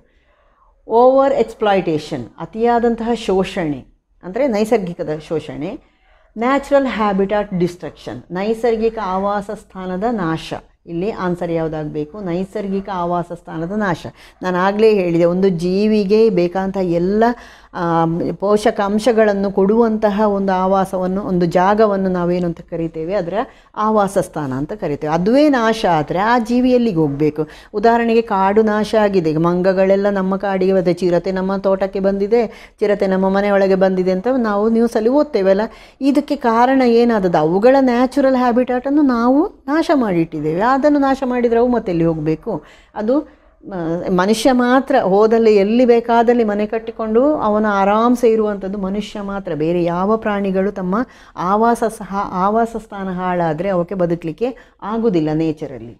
ಓವರ್ ಎಕ್ಸ್ಪ್ಲಾಯ್ಟೇಷನ್ ಅತಿಯಾದಂತಹ ಶೋಷಣೆ ಅಂದರೆ ನೈಸರ್ಗಿಕದ ಶೋಷಣೆ ನ್ಯಾಚುರಲ್ ಹ್ಯಾಬಿಟಾಟ್ ಡಿಸ್ಟ್ರಕ್ಷನ್ ನೈಸರ್ಗಿಕ ಆವಾಸ ಸ್ಥಾನದ ನಾಶ ಇಲ್ಲಿ ಆನ್ಸರ್ ಯಾವುದಾಗಬೇಕು ನೈಸರ್ಗಿಕ ಆವಾಸ ಸ್ಥಾನದ ನಾಶ ನಾನು ಆಗಲೇ ಹೇಳಿದೆ ಒಂದು ಜೀವಿಗೆ ಬೇಕಾದಂಥ ಎಲ್ಲ ಆ, ಪೋಷಕಾಂಶಗಳನ್ನು ಕೊಡುವಂತಹ ಒಂದು ಆವಾಸವನ್ನು ಒಂದು ಜಾಗವನ್ನು ನಾವೇನು ಅಂತ ಕರಿತೇವೆ ಅದರ ಆವಾಸ ಸ್ಥಾನ ಅಂತ ಕರಿತೇವೆ ಅದುವೇ ನಾಶ ಆದರೆ ಆ ಜೀವಿ ಎಲ್ಲಿಗೆ ಹೋಗಬೇಕು ಉದಾಹರಣೆಗೆ ಕಾಡು ನಾಶ ಆಗಿದೆ ಈಗ ಮಂಗಗಳೆಲ್ಲ ನಮ್ಮ ಕಾಡಿಗೆ ಬಂದಿದೆ ಚಿರತೆ ನಮ್ಮ ತೋಟಕ್ಕೆ ಬಂದಿದೆ ಚಿರತೆ ನಮ್ಮ ಮನೆಯೊಳಗೆ ಬಂದಿದೆ ಅಂತ ನಾವು ನ್ಯೂಸಲ್ಲಿ ಓದ್ತೇವಲ್ಲ ಇದಕ್ಕೆ ಕಾರಣ ಏನಾದದ್ದು ಅವುಗಳ ನ್ಯಾಚುರಲ್ ಹ್ಯಾಬಿಟಾಟನ್ನು ನಾವು ನಾಶ ಮಾಡಿಟ್ಟಿದ್ದೇವೆ ಅದನ್ನು ನಾಶ ಮಾಡಿದರೆ ಅವು ಮತ್ತೆ ಎಲ್ಲಿ ಹೋಗಬೇಕು ಅದು ಆ, ಮನುಷ್ಯ ಮಾತ್ರ ಹೋದಲ್ಲಿ ಎಲ್ಲಿ ಬೇಕಾದಲ್ಲಿ ಮನೆ ಕಟ್ಟಿಕೊಂಡು ಅವನು ಆರಾಮ್ಸೆ ಇರುವಂಥದ್ದು ಮನುಷ್ಯ ಮಾತ್ರ ಬೇರೆ ಯಾವ ಪ್ರಾಣಿಗಳು ತಮ್ಮ ಆವಾಸ ಸಹ ಆವಾಸ ಸ್ಥಾನ ಹಾಳಾದರೆ ಅವಕ್ಕೆ ಬದುಕಲಿಕ್ಕೆ ಆಗುವುದಿಲ್ಲ ನೇಚರಲ್ಲಿ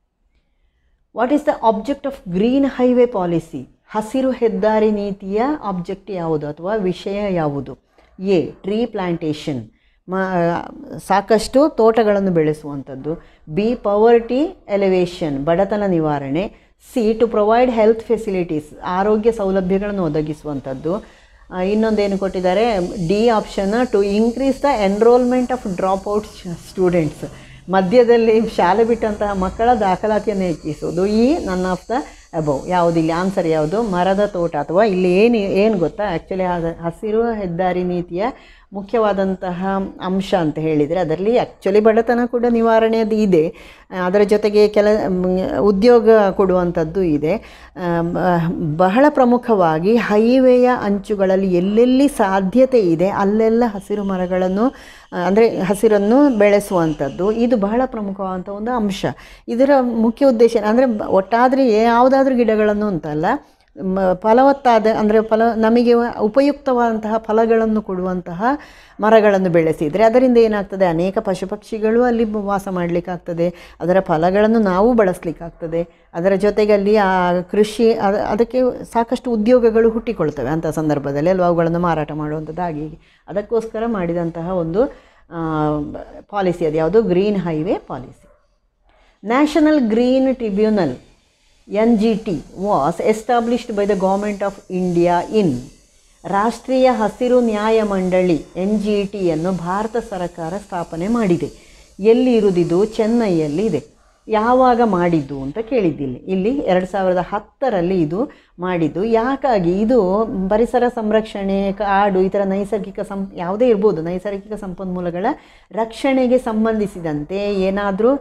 what is the object of green highway policy ಹಸಿರು ಹೆದ್ದಾರಿ ನೀತಿಯ ಆಬ್ಜೆಕ್ಟ್ ಯಾವುದು ಅಥವಾ ವಿಷಯ ಯಾವುದು ಎ ಟ್ರೀ ಪ್ಲಾಂಟೇಷನ್ ಮ ಸಾಕಷ್ಟು ತೋಟಗಳನ್ನು ಬೆಳೆಸುವಂಥದ್ದು ಬಿ ಪವರ್ಟಿ ಎಲಿವೇಷನ್ ಬಡತನ ನಿವಾರಣೆ C to provide health facilities ಆರೋಗ್ಯ ಸೌಲಭ್ಯಗಳನ್ನು ಒದಗಿಸುವಂಥದ್ದು ಆ, ಇನ್ನೊಂದೇನು ಕೊಟ್ಟಿದ್ದಾರೆ D option to increase the enrolment of drop out students ಮಧ್ಯದಲ್ಲಿ ಶಾಲೆ ಬಿಟ್ಟಂತಹ ಮಕ್ಕಳ ದಾಖಲಾತಿಯನ್ನು ಹೆಚ್ಚಿಸುವುದು ಈ ನನ್ ಆಫ್ ದ ಅಬೌವ್ ಯಾವುದು ಇಲ್ಲಿ ಆನ್ಸರ್ ಯಾವುದು ಮರದ ತೋಟ ಅಥವಾ ಇಲ್ಲಿ ಏನು ಏನು ಗೊತ್ತಾ ಆ್ಯಕ್ಚುಲಿ ಹಸಿರು ಹೆದ್ದಾರಿ ನೀತಿಯ ಮುಖ್ಯವಾದಂತಹ ಅಂಶ ಅಂತ ಹೇಳಿದರೆ ಅದರಲ್ಲಿ ಆ್ಯಕ್ಚುಲಿ ಬಡತನ ಕೂಡ ನಿವಾರಣೆಯದು ಇದೆ ಆ, ಅದರ ಜೊತೆಗೆ ಕೆಲ ಮ್, ಉದ್ಯೋಗ ಕೊಡುವಂಥದ್ದು ಇದೆ ಆ, ಬ- ಬಹಳ ಪ್ರಮುಖವಾಗಿ ಹೈವೇಯ ಅಂಚುಗಳಲ್ಲಿ ಎಲ್ಲೆಲ್ಲಿ ಸಾಧ್ಯತೆ ಇದೆ ಅಲ್ಲೆಲ್ಲ ಹಸಿರು ಮರಗಳನ್ನು ಅಂದರೆ ಹಸಿರನ್ನು ಬೆಳೆಸುವಂಥದ್ದು ಇದು ಬಹಳ ಪ್ರಮುಖವಾದಂಥ ಒಂದು ಅಂಶ ಇದರ ಮುಖ್ಯ ಉದ್ದೇಶ ಅಂದರೆ ಒಟ್ಟಾದರೆ ಯಾವುದಾದ್ರೂ ಗಿಡಗಳನ್ನು ಅಂತಲ್ಲ ಮ ಫಲವತ್ತಾದ ಅಂದರೆ ಫಲ ನಮಗೆ ಉಪಯುಕ್ತವಾದಂತಹ ಫಲಗಳನ್ನು ಕೊಡುವಂತಹ ಮರಗಳನ್ನು ಬೆಳೆಸಿದರೆ ಅದರಿಂದ ಏನಾಗ್ತದೆ ಅನೇಕ ಪಶು ಪಕ್ಷಿಗಳು ಅಲ್ಲಿ ಬ- ವಾಸ ಮಾಡಲಿಕ್ಕಾಗ್ತದೆ ಅದರ ಫಲಗಳನ್ನು ನಾವು ಬಳಸಲಿಕ್ಕಾಗ್ತದೆ ಅದರ ಜೊತೆಗೆ ಅಲ್ಲಿ ಆ ಕೃಷಿ ಅದ- ಅದಕ್ಕೆ ಸಾಕಷ್ಟು ಉದ್ಯೋಗಗಳು ಹುಟ್ಟಿಕೊಳ್ತವೆ ಅಂಥ ಸಂದರ್ಭದಲ್ಲಿ ಅಲ್ವಾ ಅವುಗಳನ್ನು ಮಾರಾಟ ಮಾಡುವಂಥದ್ದು ಹಾಗೆ ಹೀಗೆ ಅದಕ್ಕೋಸ್ಕರ ಮಾಡಿದಂತಹ ಒಂದು ಪಾಲಿಸಿ ಅದು ಯಾವುದು green highway policy national green tribunal N G T was established by the government of India in ರಾಷ್ಟ್ರೀಯ ಹಸಿರು ನ್ಯಾಯ ಮಂಡಳಿ ಎನ್ ಜಿ ಟಿಯನ್ನು ಭಾರತ ಸರ್ಕಾರ ಸ್ಥಾಪನೆ ಮಾಡಿದೆ ಎಲ್ಲಿ ಇರುವುದಿದು ಚೆನ್ನೈಯಲ್ಲಿ ಇದೆ ಯಾವಾಗ ಮಾಡಿದ್ದು ಅಂತ ಕೇಳಿದ್ದಿಲ್ಲಿ ಇಲ್ಲಿ ಎರಡು ಸಾವಿರದ ಹತ್ತರಲ್ಲಿ ಇದು ಮಾಡಿದ್ದು ಯಾಕಾಗಿ ಇದು ಪರಿಸರ ಸಂರಕ್ಷಣೆ ಕಾಡು ಈ ಥರ ನೈಸರ್ಗಿಕ ಸಂ ಯಾವುದೇ ಇರ್ಬೋದು ನೈಸರ್ಗಿಕ ಸಂಪನ್ಮೂಲಗಳ ರಕ್ಷಣೆಗೆ ಸಂಬಂಧಿಸಿದಂತೆ ಏನಾದರೂ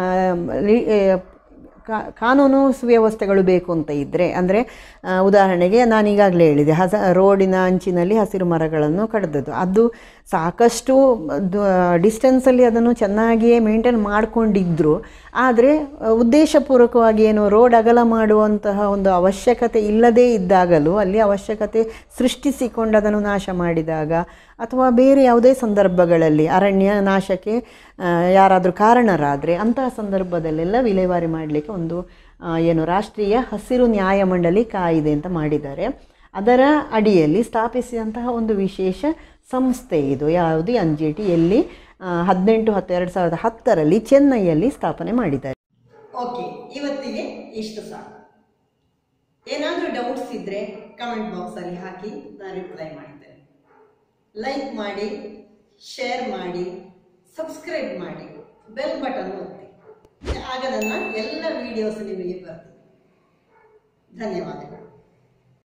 ಕಾ ಕಾನೂನು ಸುವ್ಯವಸ್ಥೆಗಳು ಬೇಕು ಅಂತ ಇದ್ದರೆ ಅಂದರೆ ಉದಾಹರಣೆಗೆ ನಾನು ಈಗಾಗಲೇ ಹೇಳಿದೆ ಹಸ ರೋಡಿನ ಅಂಚಿನಲ್ಲಿ ಹಸಿರು ಮರಗಳನ್ನು ಕಡಿದದ್ದು ಅದು ಸಾಕಷ್ಟು ಡಿಸ್ಟೆನ್ಸಲ್ಲಿ ಅದನ್ನು ಚೆನ್ನಾಗಿಯೇ ಮೇಂಟೈನ್ ಮಾಡಿಕೊಂಡಿದ್ದರು ಆದರೆ ಉದ್ದೇಶಪೂರ್ವಕವಾಗಿ ಏನು ರೋಡ್ ಅಗಲ ಮಾಡುವಂತಹ ಒಂದು ಅವಶ್ಯಕತೆ ಇಲ್ಲದೇ ಇದ್ದಾಗಲೂ ಅಲ್ಲಿ ಅವಶ್ಯಕತೆ ಸೃಷ್ಟಿಸಿಕೊಂಡು ಅದನ್ನು ನಾಶ ಮಾಡಿದಾಗ ಅಥವಾ ಬೇರೆ ಯಾವುದೇ ಸಂದರ್ಭಗಳಲ್ಲಿ ಅರಣ್ಯ ನಾಶಕ್ಕೆ ಯಾರಾದರೂ ಕಾರಣರಾದರೆ ಅಂತಹ ಸಂದರ್ಭದಲ್ಲೆಲ್ಲ ವಿಲೇವಾರಿ ಮಾಡಲಿಕ್ಕೆ ಒಂದು ಆ, ಏನು ರಾಷ್ಟ್ರೀಯ ಹಸಿರು ನ್ಯಾಯಮಂಡಳಿ ಕಾಯಿದೆ ಅಂತ ಮಾಡಿದ್ದಾರೆ ಅದರ ಅಡಿಯಲ್ಲಿ ಸ್ಥಾಪಿಸಿದಂತಹ ಒಂದು ವಿಶೇಷ ಸಂಸ್ಥೆ ಇದು ಯಾವುದು ಎನ್ ಜಿ ಟಿ ಎಲ್ಲಿ ಹದಿನೆಂಟು ಹತ್ತು ಎರಡು ಸಾವಿರದ ಹತ್ತರಲ್ಲಿ ಚೆನ್ನೈಯಲ್ಲಿ ಸ್ಥಾಪನೆ ಮಾಡಿದ್ದಾರೆ ಓಕೆ ಇವತ್ತಿಗೆ ಇಷ್ಟು ಸಾಕು ಏನಾದರೂ ಡೌಟ್ಸ್ ಇದ್ದರೆ ಕಮೆಂಟ್ ಬಾಕ್ಸಲ್ಲಿ ಹಾಕಿ ನಾನು ರಿಪ್ಲೈ ಮಾಡ್ತೇನೆ ಲೈಕ್ ಮಾಡಿ ಶೇರ್ ಮಾಡಿ ಸಬ್ಸ್ಕ್ರೈಬ್ ಮಾಡಿ ಬೆಲ್ ಬಟನ್ ಒತ್ತಿ ಆಗ ನನ್ನ ಎಲ್ಲ ವಿಡಿಯೋಸ್ ನಿಮಗೆ ಬರ್ತದೆ ಧನ್ಯವಾದಗಳು